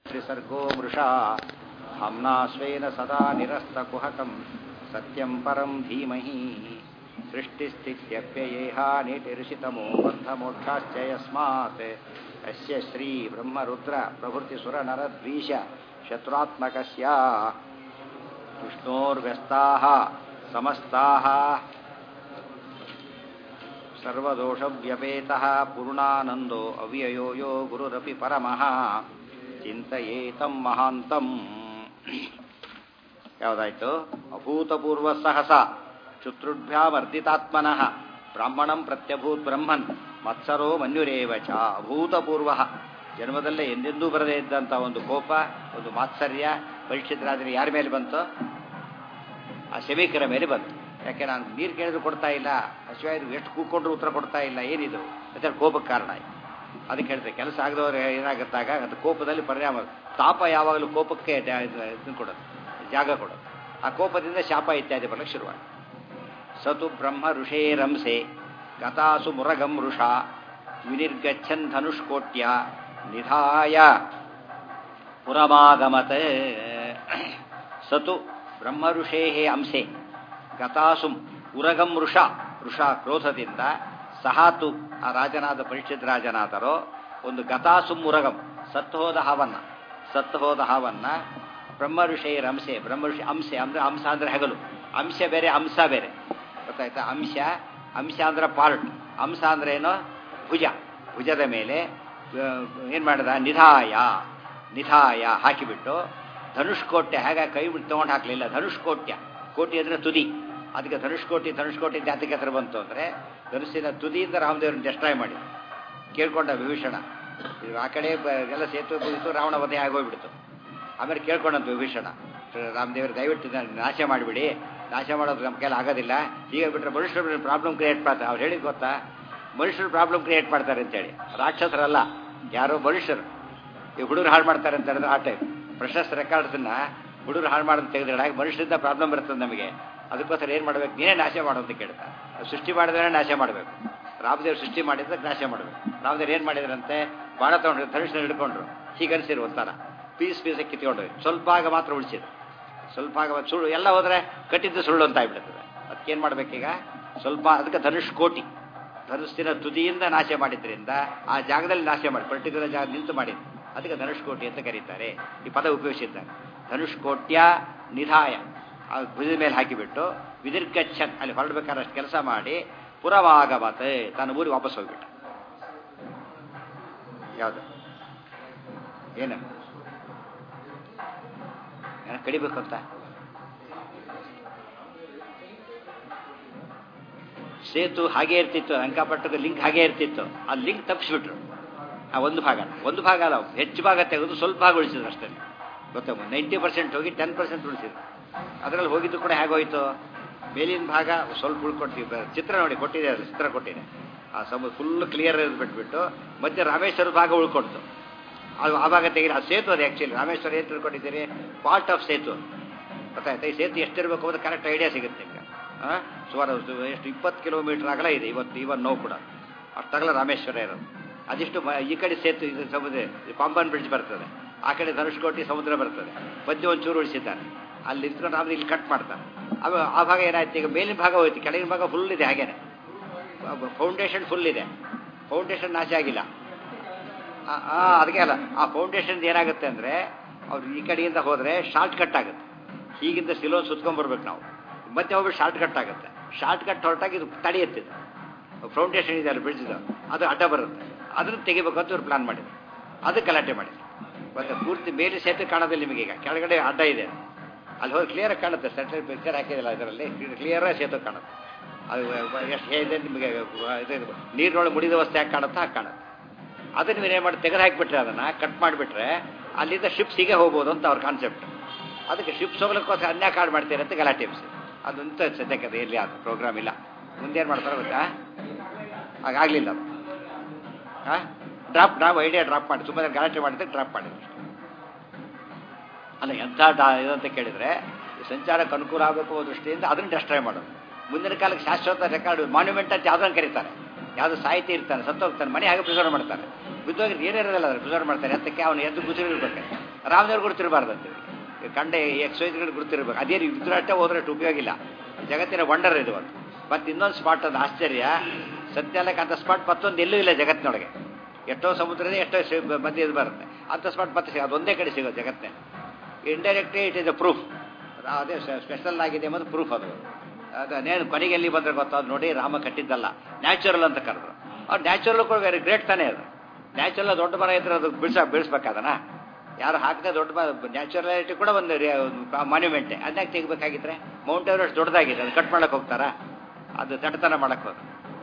त्रिसर्गो मृषा धाम्ना स्वेन सदा निरस्तकुहकं सत्यं परं धीमहि सृष्टिस्थित्यप्ययेहानितिर्षितमो बन्धमोक्षाश्च यस्मात् अस्य श्रीब्रह्मरुद्रप्रभृतिसुरनरद्वीष शत्रुत्मकस्य विष्णोर्व्यस्ताः समस्ताः सर्वदोषव्यपेतः पूर्णानन्दो अव्ययो यो गुरुरपि परमः ಚಿಂತೆಯೇತಂ ಮಹಾಂತಂ ಯಾವುದಾಯ್ತು ಅಭೂತಪೂರ್ವ ಸಹಸ ಶುತ್ರುಭ್ಯಾಮರ್ದಿತಾತ್ಮನಃ ಬ್ರಾಹ್ಮಣಂ ಪ್ರತ್ಯಭೂತ್ ಬ್ರಹ್ಮನ್ ಮತ್ಸರೋ ಮನ್ಯುರೇವ ಚ ಅಭೂತಪೂರ್ವ ಜನ್ಮದಲ್ಲೇ ಎಂದೆಂದೂ ಬರದೇ ಇದ್ದಂಥ ಒಂದು ಕೋಪ ಒಂದು ಮಾತ್ಸರ್ಯ ಪರೀಕ್ಷಿತರಾದರೆ ಯಾರ ಮೇಲೆ ಬಂತು ಆ ಶಮೀಕರ ಮೇಲೆ ಬಂತು ಯಾಕೆ ನಾನು ನೀರು ಕೇಳಿದ್ರು ಕೊಡ್ತಾ ಇಲ್ಲ ಹಸಿವಾಯ್ದು ಎಷ್ಟು ಕೂತ್ಕೊಂಡ್ರು ಉತ್ತರ ಕೊಡ್ತಾ ಇಲ್ಲ ಏನಿದು ಅಂತ ಕೋಪಕ್ಕೆ ಕಾರಣ ಆಯ್ತು ಅದಕ್ಕೆ ಹೇಳ್ತಾರೆ ಕೆಲಸ ಆಗದವ್ರು ಏನಾಗುತ್ತಾಗ ಅದು ಕೋಪದಲ್ಲಿ ಪರಿಣಾಮ ತಾಪ ಯಾವಾಗಲೂ ಕೋಪಕ್ಕೆ ಇದನ್ನು ಕೊಡೋದು ಜಾಗ ಕೊಡೋದು ಆ ಕೋಪದಿಂದ ಶಾಪ ಇತ್ಯಾದಿ ಬರಲಿಕ್ಕೆ ಶುರುವಾಗಿ ಸತು ಬ್ರಹ್ಮ ಋಷೇರಂಸೆ ಗತಾಸು ಮುರಗಂ ಋಷ ವಿನಿರ್ಗಚ್ಚನ್ ಧನುಷ್ಕೋಟ್ಯ ನಿಧಾಯ ಪುರಮಾಗಮತ ಸತು ಬ್ರಹ್ಮ ಋಷೇ ಅಂಸೆ ಗತಾಸುಂ ಉರಗಂ ಋಷ ಋಷ ಕ್ರೋಧದಿಂದ ಸಹಾತು ಆ ರಾಜನಾದ ಪರಿಷತ್ ರಾಜನಾದರೋ ಒಂದು ಗತಾಸುಂ ಉರಗಂ ಸತ್ತು ಹೋದ ಹಾವನ್ನ ಸತ್ತು ಹೋದ ಹಾವನ್ನ ಬ್ರಹ್ಮ ಋಷಿಯರ ಅಂಶೆ ಬ್ರಹ್ಮ ಋಷಿ ಅಂಶೆ ಅಂದ್ರೆ ಅಂಶ ಅಂದ್ರೆ ಹಗಲು ಅಂಶ ಬೇರೆ ಅಂಶ ಬೇರೆ ಗೊತ್ತಾಯ್ತಾ ಅಂಶ ಅಂಶ ಅಂದ್ರೆ ಪಾರ್ಟ್ ಅಂಶ ಅಂದ್ರೆ ಏನೋ ಭುಜ ಭುಜದ ಮೇಲೆ ಏನು ಮಾಡಿದ ನಿಧಾಯ ನಿಧಾಯ ಹಾಕಿಬಿಟ್ಟು ಧನುಷ್ಕೋಟ್ಯ ಹಾಗೆ ಕೈ ಬಿಟ್ಟು ತೊಗೊಂಡು ಹಾಕಲಿಲ್ಲ ಧನುಷ್ಕೋಟ್ಯ ಕೋಟಿ ಅಂದರೆ ತುದಿ ಅದಕ್ಕೆ ಧನುಷ್ಕೋಟಿ ಧನುಷ್ಕೋಟಿ ಜಾತಿಗೆ ಹೆಸರು ಬಂತು ಅಂದರೆ ಧನುಸ್ಸಿನ ತುದಿಯಿಂದ ರಾಮದೇವ್ರನ್ನ ಡೆಸ್ಟ್ರಾಯ್ ಮಾಡಿ ಕೇಳ್ಕೊಂಡ ವಿಭೀಷಣ ಆ ಕಡೆ ಎಲ್ಲ ಸೇತುವೆ ಮುಗಿತು ರಾವಣ ವಧೆ ಆಗೋಗ್ಬಿಡ್ತು ಆಮೇಲೆ ಕೇಳ್ಕೊಂಡಂತ ವಿಭೀಷಣ ರಾಮದೇವರು ದಯವಿಟ್ಟು ನಾಶ ಮಾಡಿಬಿಡಿ ನಾಶ ಮಾಡೋದು ನಮ್ಮ ಕೈಲಿ ಆಗೋದಿಲ್ಲ ಈಗ ಬಿಟ್ಟರೆ ಮನುಷ್ಯರು ಪ್ರಾಬ್ಲಮ್ ಕ್ರಿಯೇಟ್ ಮಾಡ್ತಾರೆ ಅವ್ರು ಹೇಳಿದ್ ಗೊತ್ತಾ ಮನುಷ್ಯರು ಪ್ರಾಬ್ಲಮ್ ಕ್ರಿಯೇಟ್ ಮಾಡ್ತಾರೆ ಅಂತೇಳಿ ರಾಕ್ಷಸರಲ್ಲ ಯಾರೋ ಮನುಷ್ಯರು ಈ ಹುಡುಗರು ಹಾಳು ಮಾಡ್ತಾರೆ ಅಂತ ಹೇಳಿದ್ರೆ ಆ ಟೈಪ್ ಪ್ರಶಸ್ತ ರೆಕಾರ್ಡ್ಸನ್ನ ಹುಡುಗರು ಹಾಳು ಮಾಡೋದು ತೆಗೆದ್ರೆ ಮನುಷ್ಯರಿಂದ ಪ್ರಾಬ್ಲಮ್ ಬರ್ತದೆ ನಮಗೆ ಅದಕ್ಕೋಸ್ಕರ ಏನು ಮಾಡಬೇಕು ನೀನೇ ನಾಶ ಮಾಡು ಅಂತ ಕೇಳ್ತಾರೆ ಸೃಷ್ಟಿ ಮಾಡಿದ್ರೆ ನಾಶ ಮಾಡಬೇಕು ರಾಮದೇವ್ರು ಸೃಷ್ಟಿ ಮಾಡಿದ್ರೆ ನಾಶ ಮಾಡಬೇಕು ರಾಮದೇವ್ರು ಏನು ಮಾಡಿದ್ರಂತೆ ಬಾಣ ತಗೊಂಡ್ರು ಧನುಷ್ನ ಹಿಡ್ಕೊಂಡ್ರು ಹೀಗನ್ಸಿರು ಒಂಥರ ಪೀಸ್ ಪೀಸಾಗಿ ಕಿತ್ಕೊಂಡ್ರು ಸ್ವಲ್ಪ ಆಗ ಮಾತ್ರ ಉಳಿಸಿದ್ರು ಸ್ವಲ್ಪ ಆಗ ಸುಳ್ಳು ಎಲ್ಲ ಹೋದ್ರೆ ಕಟ್ಟಿದ್ದು ಸುಳ್ಳು ಅಂತ ಆಗ್ಬಿಡ್ತದೆ ಅದಕ್ಕೇನು ಮಾಡ್ಬೇಕೀಗ ಸ್ವಲ್ಪ ಅದಕ್ಕೆ ಧನುಷ್ ಕೋಟಿ ಧನುಸ್ಸಿನ ತುದಿಯಿಂದ ನಾಶ ಮಾಡಿದ್ರಿಂದ ಆ ಜಾಗದಲ್ಲಿ ನಾಶ ಮಾಡಿ ಪರ್ಟಿಕ್ಯುಲರ್ ಜಾಗ ನಿಂತು ಮಾಡಿದ್ದು ಅದಕ್ಕೆ ಧನುಷ್ಕೋಟಿ ಅಂತ ಕರೀತಾರೆ ಈ ಪದ ಉಪಯೋಗಿಸಿದ್ದಾರೆ ಧನುಷ್ಕೋಟ್ಯ ನಿಧಾಯ ಆ ಭುಜದ ಮೇಲೆ ಹಾಕಿಬಿಟ್ಟು ವಿದಿರ್ಗಚ್ಚನ್ ಅಲ್ಲಿ ಹೊರಡ್ಬೇಕಾದ್ರೆ ಅಷ್ಟು ಕೆಲಸ ಮಾಡಿ ಪುರವಾಗಮತೆ ತನ್ನ ಊರಿಗೆ ವಾಪಸ್ ಹೋಗ್ಬಿಟ್ಟ ಯಾವುದು ಏನು ಕಡಿಬೇಕು ಅಂತ ಸೇತು ಹಾಗೆ ಇರ್ತಿತ್ತು ಅಂಕಾಪಟ್ಟದ ಲಿಂಕ್ ಹಾಗೆ ಇರ್ತಿತ್ತು ಆ ಲಿಂಕ್ ತಪ್ಪಿಸ್ಬಿಟ್ರು ಆ ಒಂದು ಭಾಗ ಒಂದು ಭಾಗ ಅಲ್ಲ ಹೆಚ್ಚು ಭಾಗ ತೆಗೆದು ಸ್ವಲ್ಪ ಭಾಗ ಉಳಿಸಿದ್ರು ಅಷ್ಟೇ ಗೊತ್ತ ನೈಂಟಿ ಪರ್ಸೆಂಟ್ ಹೋಗಿ ಟೆನ್ ಪರ್ಸೆಂಟ್ ಉಳಿಸಿದ್ರು ಅದರಲ್ಲಿ ಹೋಗಿದ್ದು ಕೂಡ ಹೇಗೋಯ್ತು ಮೇಲಿನ ಭಾಗ ಸ್ವಲ್ಪ ಉಳ್ಕೊಡ್ತೀವಿ ಚಿತ್ರ ನೋಡಿ ಕೊಟ್ಟಿದೆ ಅದು ಚಿತ್ರ ಕೊಟ್ಟಿದೆ ಆ ಸಮುದ್ರ ಫುಲ್ ಕ್ಲಿಯರ್ ಬಿಟ್ಬಿಟ್ಟು ಮತ್ತೆ ರಾಮೇಶ್ವರ ಭಾಗ ಉಳ್ಕೊಡ್ತು ಅದು ಆ ಭಾಗ ತೆಗಿ ಆ ಸೇತು ಅದು ಆ್ಯಕ್ಚುಲಿ ರಾಮೇಶ್ವರ ಏನು ತಿಳ್ಕೊಂಡಿದ್ದೀರಿ ಪಾರ್ಟ್ ಆಫ್ ಸೇತು ಗೊತ್ತಾಯ್ತಾ ಈ ಸೇತು ಎಷ್ಟಿರಬೇಕು ಅಂತ ಕರೆಕ್ಟ್ ಐಡಿಯಾ ಸಿಗುತ್ತೆ ನಿಮ್ಗೆ ಹಾಂ ಸುಮಾರು ಎಷ್ಟು ಇಪ್ಪತ್ತು ಕಿಲೋಮೀಟರ್ ಅಗಲ ಇದೆ ಇವತ್ತು ಇವನ್ ನೋವು ಕೂಡ ಅಷ್ಟಗಲ ರಾಮೇಶ್ವರ ಇರೋದು ಅದಿಷ್ಟು ಈ ಕಡೆ ಸೇತು ಇದು ಸಮುದ್ರ ಪಾಂಬನ್ ಬ್ರಿಡ್ಜ್ ಬರ್ತದೆ ಆ ಕಡೆ ಧನುಷ್ಕೋಟಿ ಸಮುದ್ರ ಬರ್ತದೆ ಮಧ್ಯೆ ಒಂಚೂರು ಉಳಿಸಿದ್ದಾರೆ ಅಲ್ಲಿ ನಿಂತ್ಕೊಂಡು ಆಮೇಲೆ ಇಲ್ಲಿ ಕಟ್ ಮಾಡ್ತಾರೆ ಅವ ಆ ಭಾಗ ಏನಾಯ್ತು ಈಗ ಮೇಲಿನ ಭಾಗ ಹೋಯ್ತು ಕೆಳಗಿನ ಭಾಗ ಫುಲ್ ಇದೆ ಹಾಗೇನೆ ಫೌಂಡೇಶನ್ ಫುಲ್ ಇದೆ ಫೌಂಡೇಶನ್ ನಾಶ ಆಗಿಲ್ಲ ಅದಕ್ಕೆ ಅಲ್ಲ ಆ ಫೌಂಡೇಶನ್ ಏನಾಗುತ್ತೆ ಅಂದರೆ ಅವ್ರು ಈ ಕಡೆಯಿಂದ ಹೋದರೆ ಶಾರ್ಟ್ ಕಟ್ ಆಗುತ್ತೆ ಹೀಗಿಂದ ಸಿಲೋನ್ ಸುತ್ಕೊಂಡ್ಬರ್ಬೇಕು ನಾವು ಮತ್ತೆ ಹೋಗ್ಬಿಟ್ಟು ಶಾರ್ಟ್ ಕಟ್ ಆಗುತ್ತೆ ಶಾರ್ಟ್ ಕಟ್ ಹೊರಟಾಗಿ ಇದು ತಡೆಯುತ್ತಿದೆ ಫೌಂಡೇಶನ್ ಇದೆ ಅಲ್ಲಿ ಬ್ರಿಡ್ಜ್ದು ಅದು ಅಡ್ಡ ಬರುತ್ತೆ ಅದನ್ನು ತೆಗಿಬೇಕು ಅಂತ ಇವ್ರು ಪ್ಲಾನ್ ಮಾಡಿದ್ರು ಅದು ಗಲಾಟೆ ಮಾಡಿದ್ರು ಮತ್ತೆ ಪೂರ್ತಿ ಮೇಲೆ ಸೇತು ಕಾಣೋದಿಲ್ಲ ನಿಮಗೆ ಈಗ ಕೆಳಗಡೆ ಅಡ್ಡ ಇದೆ ಅಲ್ಲಿ ಹೋಗಿ ಕ್ಲಿಯರಾಗಿ ಕಾಣುತ್ತೆ ಸೆಂಟ್ರಲ್ ಪಿಕ್ಚರ್ ಹಾಕಿದಿಲ್ಲ ಇದರಲ್ಲಿ ಕ್ಲಿಯರಾಗಿ ಸೇತು ಕಾಣುತ್ತೆ ಅದು ಎಷ್ಟು ಹೇಳಿದೆ ನಿಮಗೆ ಇದು ನೀರಿನೊಳಗೆ ಮುಡಿದ ವಸ್ತು ಯಾಕೆ ಕಾಣುತ್ತಾ ಹಾಗೆ ಕಾಣುತ್ತೆ ಅದನ್ನು ನೀವೇನು ಮಾಡಿ ತೆಗೆದು ಹಾಕಿಬಿಟ್ರೆ ಅದನ್ನು ಕಟ್ ಮಾಡಿಬಿಟ್ರೆ ಅಲ್ಲಿಂದ ಶಿಪ್ಸಿಗೆ ಹೋಗ್ಬೋದು ಅಂತ ಅವ್ರ ಕಾನ್ಸೆಪ್ಟ್ ಅದಕ್ಕೆ ಶಿಪ್ಸ್ ಹೋಗ್ಲಿಕ್ಕೋಸ್ಕರ ಅನ್ಯ ಕಾರ್ಡ್ ಮಾಡ್ತೀರಿ ಅಂತ ಗಲಾಟೆ ಎಬ್ಸಿ ಅದಂತ ಸದ್ಯಕ್ಕೆ ಅದು ಎಲ್ಲಿ ಅದು ಪ್ರೋಗ್ರಾಮ್ ಇಲ್ಲ ಮುಂದೇನು ಮಾಡ್ತಾರೆ ಗೊತ್ತಾ ಹಾಗಾಗಲಿಲ್ಲ ಅದು ಹಾಂ ಡ್ರಾಪ್ ನಾವು ಐಡಿಯಾ ಡ್ರಾಪ್ ಮಾಡಿ ತುಂಬ ಗಲಾಟೆ ಮಾಡಿದ್ರೆ ಡ್ರಾಪ್ ಮಾಡಿದ್ರು ಅಲ್ಲ ಎಂಥ ಡಾ ಇದಂತ ಕೇಳಿದರೆ ಸಂಚಾರಕ್ಕೆ ಅನುಕೂಲ ಆಗಬೇಕು ಅನ್ನೋ ದೃಷ್ಟಿಯಿಂದ ಅದನ್ನು ಡೆಸ್ಟ್ರಾಯ್ ಮಾಡೋದು ಮುಂದಿನ ಕಾಲಕ್ಕೆ ಶಾಶ್ವತ ರೆಕಾರ್ಡ್ ಮಾನ್ಯುಮೆಂಟ್ ಅಂತ ಯಾವುದನ್ನು ಕರೀತಾರೆ ಯಾವುದು ಸಾಹಿತಿ ಇರ್ತಾನೆ ಸತ್ತೋಗ್ತಾನೆ ಮನೆ ಹಾಗೆ ಪ್ರಿಸರ್ವ್ ಮಾಡ್ತಾರೆ ಬಿದ್ದೋಗಿ ಏನಿರೋದಿಲ್ಲ ಅದ್ರ ಪ್ರಿಸರ್ವ್ ಮಾಡ್ತಾರೆ ಅದಕ್ಕೆ ಅವನು ಎದ್ದು ಗುಜರಿರ್ಬೇಕು ರಾಮದೇವ್ರು ಗುರುತಿರಬಾರ್ದಂತೆ ಕಂಡೆ ಎಕ್ಸೈಸ್ಗಳು ಗುರುತಿರ್ಬೇಕು ಅದೇ ಇದ್ರ ಅಷ್ಟೇ ಹೋದ್ರೆ ಅಷ್ಟು ಉಪಯೋಗ ಇಲ್ಲ ಜಗತ್ತಿನ ವಂಡರ್ ಇದು ಒಂದು ಮತ್ತೆ ಇನ್ನೊಂದು ಸ್ಪಾಟ್ ಅದು ಆಶ್ಚರ್ಯ ಸತ್ಯಾಲಕ್ಕೆ ಅಂತ ಸ್ಪಾಟ್ ಮತ್ತೊಂದು ಎಲ್ಲೂ ಇಲ್ಲ ಜಗತ್ತಿನೊಳಗೆ ಎಷ್ಟೋ ಸಮುದ್ರದ ಎಷ್ಟೋ ಸಿ- ಮಧ್ಯೆ ಇದು ಬರುತ್ತೆ ಅಂಥ ಸ್ಪಾಟ್ ಮತ್ತೆ ಸಿಗೋದು ಒಂದೇ ಕಡೆ ಸಿಗೋದು ಜಗತ್ತೇ indirectly it is a proof ಅದೇ ಸ್ಪೆಷಲ್ ಆಗಿದೆ ಎಂಬುದು ಪ್ರೂಫ್ ಅದು ಅದೇನು ಕೊನೆಗೆ ಎಲ್ಲಿ ಬಂದ್ರೆ ಗೊತ್ತಾದ್ ನೋಡಿ ರಾಮ ಕಟ್ಟಿದ್ದಲ್ಲ ನ್ಯಾಚುರಲ್ ಅಂತ ಕರೆದ್ರು ಅವ್ರು ನ್ಯಾಚುರಲ್ ಕೂಡ ವೆರಿ ಗ್ರೇಟ್ ತಾನೇ ಅದು ನ್ಯಾಚುರಲ್ ದೊಡ್ಡ ಮರ ಇದ್ರೆ ಅದು ಬಿಡ್ಸ ಬಿಡಿಸ್ಬೇಕಾದನ ಯಾರು ಹಾಕದೆ ದೊಡ್ಡ ನ್ಯಾಚುರಾಲಿಟಿ ಕೂಡ ಒಂದು ಮಾನ್ಯುಮೆಂಟೆ ಅದನ್ನಾಗ ತೆಗಿಬೇಕಾಗಿದ್ರೆ ಮೌಂಟ್ ಎವರೆಸ್ಟ್ ದೊಡ್ಡದಾಗಿದೆ ಅದು ಕಟ್ ಮಾಡಕ್ಕೆ ಹೋಗ್ತಾರಾ ಅದು ತಟತನ ಮಾಡಕ್ಕೆ ಹೋದ್ರು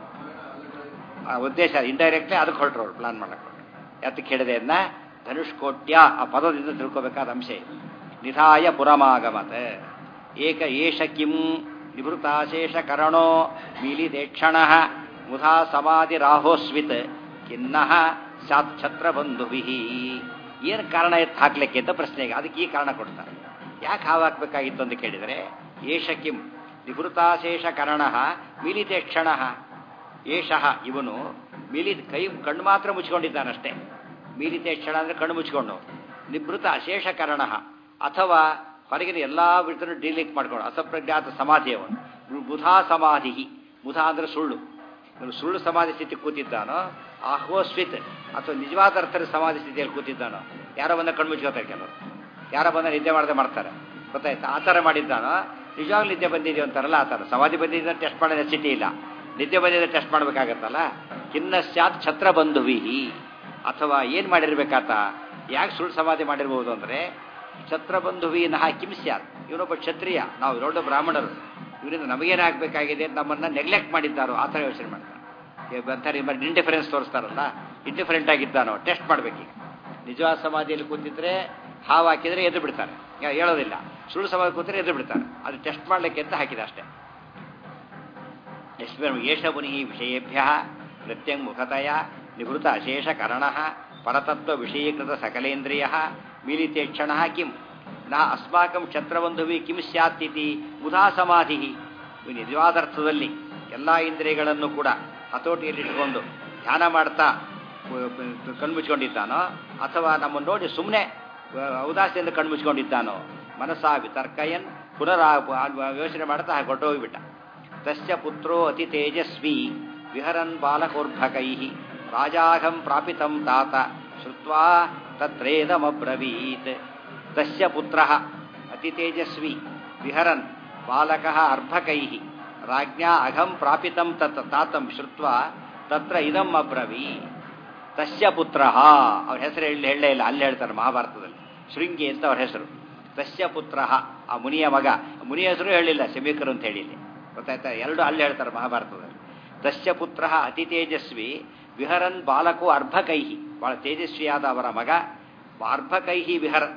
ಆ ಉದ್ದೇಶ ಇಂಡೈರೆಕ್ಟ್ಲಿ ಅದಕ್ಕೆ ಹೊರಟ್ರು ಅವ್ರು ಪ್ಲಾನ್ ಮಾಡಕ್ಕೆ ಹೊರಟ್ರು ಯಾತಕ್ಕೆ ಹೇಳಿದೆ ಅದನ್ನ ಧನುಷ್ಕೋಟ್ಯ ಆ ಪದದಿಂದ ತಿಳ್ಕೋಬೇಕಾದ ಅಂಶ ಇದು ನಿಧಾಯ ಪುರಮಾಗಮತ ಏಕ ಏಷ ಕಿಂ ನಿವೃತಾಶೇಷ ಕರಣೋ ಮೀಲಿದೇಕ್ಷಣ ಮುಧಾ ಸಮಾಧಿ ರಾಹೋಸ್ವಿತ್ ಖಿನ್ನಃ ಸಾತ್ ಛತ್ರಬಂಧುಭಿ ಏನು ಕಾರಣ ಎತ್ತು ಹಾಕ್ಲಿಕ್ಕೆ ಅಂತ ಪ್ರಶ್ನೆಗೆ ಅದಕ್ಕೆ ಈ ಕಾರಣ ಕೊಡ್ತಾರೆ ಯಾಕೆ ಹಾವು ಹಾಕ್ಬೇಕಾಗಿತ್ತು ಅಂತ ಕೇಳಿದರೆ ಏಷ ಕಿಂ ನಿವೃತಾಶೇಷ ಕರಣ ಮೀಲಿತೇಕ್ಷಣ ಏಷಃ ಇವನು ಮೀಲಿ ಕೈ ಕಣ್ಣು ಮಾತ್ರ ಮುಚ್ಕೊಂಡಿದ್ದಾನಷ್ಟೇ ಮೀಲಿತೆ ಕ್ಷಣ ಅಂದರೆ ಕಣ್ಣು ಮುಚ್ಕೊಂಡು ನಿವೃತ್ತ ಅಶೇಷ ಕರಣ ಅಥವಾ ಹೊರಗಿನ ಎಲ್ಲ ಬಿಡ್ತನ್ನು ಡಿಲೀಟ್ ಮಾಡ್ಕೊಂಡು ಅಸಪ್ರಜ್ಞಾತ ಸಮಾಧಿ ಅವನು ಬುಧಾ ಸಮಾಧಿ ಬುಧ ಅಂದರೆ ಸುಳ್ಳು ಇವನು ಸುಳ್ಳು ಸಮಾಧಿ ಸ್ಥಿತಿ ಕೂತಿದ್ದಾನೋ ಆಹ್ವಸ್ವಿತ್ ಅಥವಾ ನಿಜವಾದ ಅರ್ಥದ ಸಮಾಧಿ ಸ್ಥಿತಿಯಲ್ಲಿ ಕೂತಿದ್ದಾನೋ ಯಾರೋ ಬಂದ ಕಣ್ಣು ಮುಚ್ಕೋತಾರೆ ಕೆಲವರು ಯಾರೋ ಬಂದ ನಿದ್ದೆ ಮಾಡದೆ ಮಾಡ್ತಾರೆ ಗೊತ್ತಾಯ್ತಾ ಆ ಥರ ಮಾಡಿದ್ದಾನೋ ನಿಜವಾಗ್ಲೂ ನಿದ್ದೆ ಬಂದಿದೆಯೋ ಅಂತಾರಲ್ಲ ಆ ಥರ ಸಮಾಧಿ ಬಂದಿದ್ದ ಟೆಸ್ಟ್ ಮಾಡೋ ನೆಸಿಟಿ ಇಲ್ಲ ನಿದ್ದೆ ಬಂದಿದ್ರೆ ಟೆಸ್ಟ್ ಮಾಡಬೇಕಾಗತ್ತಲ್ಲ ಕಿನ್ನ ಸ್ಯಾತ್ ಛತ್ರ ಬಂಧುವಿ ಅಥವಾ ಏನು ಮಾಡಿರ್ಬೇಕಾತ ಯಾಕೆ ಸುಳ್ಳು ಸಮಾಧಿ ಮಾಡಿರ್ಬೋದು ಅಂದರೆ ಛತ್ರ ಬಂಧುವಿ ನಹ ಕಿಂ ಸ್ಯಾತ್ ಇವನೊಬ್ಬ ಕ್ಷತ್ರಿಯ ನಾವು ದೊಡ್ಡ ಬ್ರಾಹ್ಮಣರು ಇವರಿಂದ ನಮಗೇನಾಗಬೇಕಾಗಿದೆ ಅಂತ ನಮ್ಮನ್ನು ನೆಗ್ಲೆಕ್ಟ್ ಮಾಡಿದ್ದಾರೋ ಆ ಥರ ಯೋಚನೆ ಮಾಡ್ತಾರೆ ಅಂತಾರೆ ಮತ್ತೆ ಇಂಡಿಫರೆನ್ಸ್ ತೋರಿಸ್ತಾರಲ್ಲ ಇಂಡಿಫರೆಂಟ್ ಆಗಿದ್ದಾನೋ ಟೆಸ್ಟ್ ಮಾಡಬೇಕೀಗ ನಿಜವಾದ ಸಮಾಧಿಯಲ್ಲಿ ಕೂತಿದ್ರೆ ಹಾವು ಹಾಕಿದರೆ ಎದ್ದು ಬಿಡ್ತಾರೆ ಈಗ ಹೇಳೋದಿಲ್ಲ ಸುಳ್ಳು ಸಮಾಧಿ ಕೂತಿದ್ರೆ ಎದ್ದು ಬಿಡ್ತಾರೆ ಅದು ಟೆಸ್ಟ್ ಮಾಡಲಿಕ್ಕೆ ಅಂತ ಹಾಕಿದೆ ಅಷ್ಟೇ ಯಸ್ಮಿನ್ ಯೇಷಮುನಿ ವಿಷಯೇಭ್ಯ ನೃತ್ಯಂ ಮುಖತಯ ನಿವೃತ್ತ ಅಶೇಷ ಕರಣ ಪರತತ್ವ ವಿಷಯೀಕೃತ ಸಕಲೇಂದ್ರಿಯ ಮೀಲಿತೇಕ್ಷಣ ಕಿಂ ನ ಅಸ್ಮಾಕಂ ಕ್ಷತ್ರಬಂಧುವಿ ಕಿಂ ಸ್ಯಾತ್ತಿತಿ ಬುಧಾ ಸಮಾಧಿ ನಿಜವಾದರ್ಥದಲ್ಲಿ ಎಲ್ಲ ಇಂದ್ರಿಯಗಳನ್ನು ಕೂಡ ಹತೋಟಿಯಲ್ಲಿಟ್ಟುಕೊಂಡು ಧ್ಯಾನ ಮಾಡ್ತಾ ಕಣ್ಮುಚ್ಕೊಂಡಿದ್ದಾನೋ ಅಥವಾ ನಮ್ಮನ್ನು ನೋಡಿ ಸುಮ್ಮನೆ ಔದಾಸ್ಯದಿಂದ ಕಣ್ಮುಚ್ಕೊಂಡಿದ್ದಾನೋ ಮನಸ್ಸಾ ವಿತರ್ಕಯನ್ ಪುನರಾ ಯೋಚನೆ ಮಾಡ್ತಾ ಹೊರಟೋಗ್ಬಿಟ್ಟ ತಸ್ಯ ಪುತ್ರೋ ಅತಿ ತೇಜಸ್ವಿ ವಿಹರನ್ ಬಾಲಕೋರ್ಭಕೈ ರಾಜಾಹಂ ಪ್ರಾಪಿತಂ ತಾತ ಶ್ರುತ್ವಾ ತತ್ರೇದಮಬ್ರವೀತ್ ತಸ್ಯ ಪುತ್ರ ಅತಿ ತೇಜಸ್ವಿ ವಿಹರನ್ ಬಾಲಕ ಅರ್ಭಕೈ ರಾಜ್ಞಾ ಅಘಂ ಪ್ರಾಪಿತಂ ತತ್ ತಾತಂ ಶ್ರುತ್ವಾ ತತ್ರ ಇದಂ ಅಬ್ರವೀ ತಸ್ಯ ಪುತ್ರ ಅವ್ರ ಹೆಸರು ಹೇಳಿ ಹೇಳಲೇ ಇಲ್ಲ ಅಲ್ಲಿ ಹೇಳ್ತಾರೆ ಮಹಾಭಾರತದಲ್ಲಿ ಶೃಂಗಿ ಅಂತ ಅವ್ರ ಹೆಸರು ತಸ್ಯ ಪುತ್ರ ಆ ಮುನಿಯ ಮಗ ಮುನಿಯ ಹೆಸರು ಹೇಳಿಲ್ಲ ಶಮೀಕರು ಅಂತ ಹೇಳಿಲ್ಲ ಗೊತ್ತಾಯ್ತಾ ಎರಡು ಅಲ್ಲಿ ಹೇಳ್ತಾರೆ ಮಹಾಭಾರತದಲ್ಲಿ ತಸ್ಯ ಪುತ್ರ ಅತಿ ತೇಜಸ್ವಿ ವಿಹರನ್ ಬಾಲಕೋ ಅರ್ಭಕೈಹಿ ಬಹಳ ತೇಜಸ್ವಿಯಾದ ಅವರ ಮಗ ಅರ್ಭಕೈಹಿ ವಿಹರ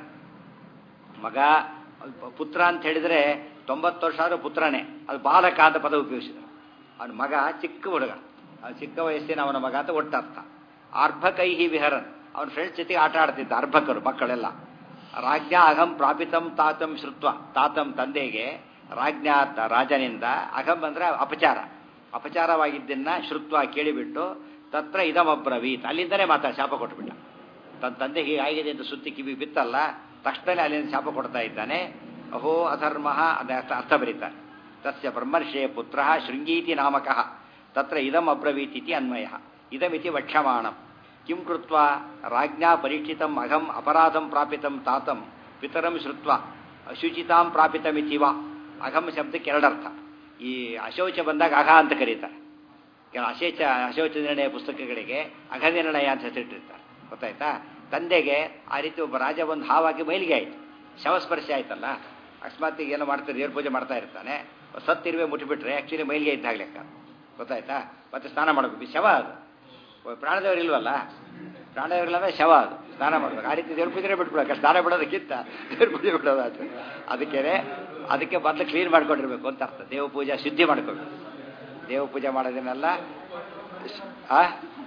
ಮಗ ಪುತ್ರ ಅಂತ ಹೇಳಿದ್ರೆ ತೊಂಬತ್ತು ವರ್ಷ ಆದರೂ ಪುತ್ರನೇ ಅದು ಬಾಲಕ ಅಂತ ಪದ ಉಪಯೋಗಿಸಿದ ಅವನ ಮಗ ಚಿಕ್ಕ ಹುಡುಗ ಅವನು ಚಿಕ್ಕ ವಯಸ್ಸಿನ ಅವನ ಮಗ ಅಂತ ಒಟ್ಟರ್ಥ ಅರ್ಭಕೈಹಿ ವಿಹರನ್ ಅವನ ಫ್ರೆಂಡ್ಸ್ ಜೊತೆಗೆ ಆಟ ಆಡ್ತಿದ್ದ ಅರ್ಭಕರು ಮಕ್ಕಳೆಲ್ಲ ರಾಜ್ಞಾ ಅಹಂ ಪ್ರಾಪಿತಂ ತಾತಂ ಶ್ರುತ್ವ ತಾತಂ ತಂದೆಗೆ ರಾಜ್ಞಾ ರಾಜನಿಂದ ಅಹಂ ಅಂದ್ರೆ ಅಪಚಾರ ಅಪಚಾರವಾಗಿದ್ದನ್ನ ಶ್ರುತ್ವ ಕೇಳಿಬಿಟ್ಟು ತತ್ರ ಇದಮಬ್ರವೀತ್ ಅಲ್ಲಿಂದನೇ ಮಾತಾ ಶಾಪ ಕೊಟ್ಬಿಟ್ಟ ತನ್ನ ತಂದೆ ಹೀಗಾಗಿದೆ ಅಂತ ಸುದ್ದಿ ಕಿವಿ ಬಿತ್ತಲ್ಲ ತಕ್ಷಣವೇ ಅಲ್ಲಿಂದ ಶಾಪ ಕೊಡ್ತಾ ಇದ್ದಾನೆ ಅಹೋ ಅಧರ್ಮ ಅದ ಅರ್ಥ ಬರೀತಾರೆ ತಸ್ಯ ಬ್ರಹ್ಮರ್ಷೇ ಪುತ್ರ ಶೃಂಗೀತಿ ನಾಮಕ ತತ್ರ ಇದಂ ಅಬ್ರವೀತಿ ಅನ್ವಯ ಇದಮಿತಿ ವಕ್ಷ್ಯಮಾಣಂ ಕಿಂ ಕೃತ್ವ ರಾಜ್ಞಾ ಪರೀಕ್ಷಿತಂ ಅಘಂ ಅಪರಾಧಂ ಪ್ರಾಪಿತಂ ತಾತಂ ಪಿತರಂ ಶ್ರುತ್ವ ಅಶುಚಿತಾಂ ಪ್ರಾಪಿತಮಿತಿ ವಾ ಅಘಂ ಶಬ್ದಕ್ಕೆ ಎರಡರ್ಥ ಈ ಅಶೌಚ ಬಂದಾಗ ಅಘ ಅಂತ ಕರೀತಾರೆ ಕೆಲ ಅಶೇಚ ಅಶೌಚ ನಿರ್ಣಯ ಪುಸ್ತಕಗಳಿಗೆ ಅಘ ನಿರ್ಣಯ ಅಂತ ಹೆಸರಿಟ್ಟಿರ್ತಾರೆ ಗೊತ್ತಾಯ್ತಾ ತಂದೆಗೆ ಆ ರೀತಿ ಒಬ್ಬ ರಾಜ ಒಂದು ಹಾವಾಗಿ ಮೈಲಿಗೆ ಆಯಿತು ಶವಸ್ಪರ್ಶ ಆಯ್ತಲ್ಲ ಅಕಸ್ಮಾತ್ ಏನೋ ಮಾಡ್ತಾರೆ ದೇವ್ರ ಪೂಜೆ ಮಾಡ್ತಾ ಇರ್ತಾನೆ ಸತ್ತಿರುವೆ ಮುಟ್ಟಿಬಿಟ್ರೆ ಆ್ಯಕ್ಚುಲಿ ಮೈಲಿಗೆ ಇದ್ದಾಗಲೆಕ್ಕ ಗೊತ್ತಾಯ್ತಾ ಮತ್ತೆ ಸ್ನಾನ ಮಾಡಬೇಕು ಶವ ಅದು ಪ್ರಾಣದೇವರು ಇಲ್ವಲ್ಲ ಪ್ರಾಣದೇವರಿಲ್ಲವೇ ಶವ ಅದು ಸ್ನಾನ ಮಾಡಬೇಕು ಆ ರೀತಿ ದೇವ್ರ ಪೂಜೆ ಬಿಟ್ಬಿಡಕ್ಕೆ ಸ್ನಾನ ಬಿಡೋದಕ್ಕಿಂತ ದೇವ್ರ ಪೂಜೆ ಬಿಡೋದು ಅದು ಅದಕ್ಕೆ ಅದಕ್ಕೆ ಮೊದಲು ಕ್ಲೀನ್ ಮಾಡ್ಕೊಂಡಿರ್ಬೇಕು ಅಂತ ಅರ್ಥ ದೇವ ಪೂಜೆ ಶುದ್ಧಿ ಮಾಡ್ಕೊಳ್ಬೇಕು ದೇವ ಪೂಜೆ ಮಾಡೋದನ್ನೆಲ್ಲ ಆ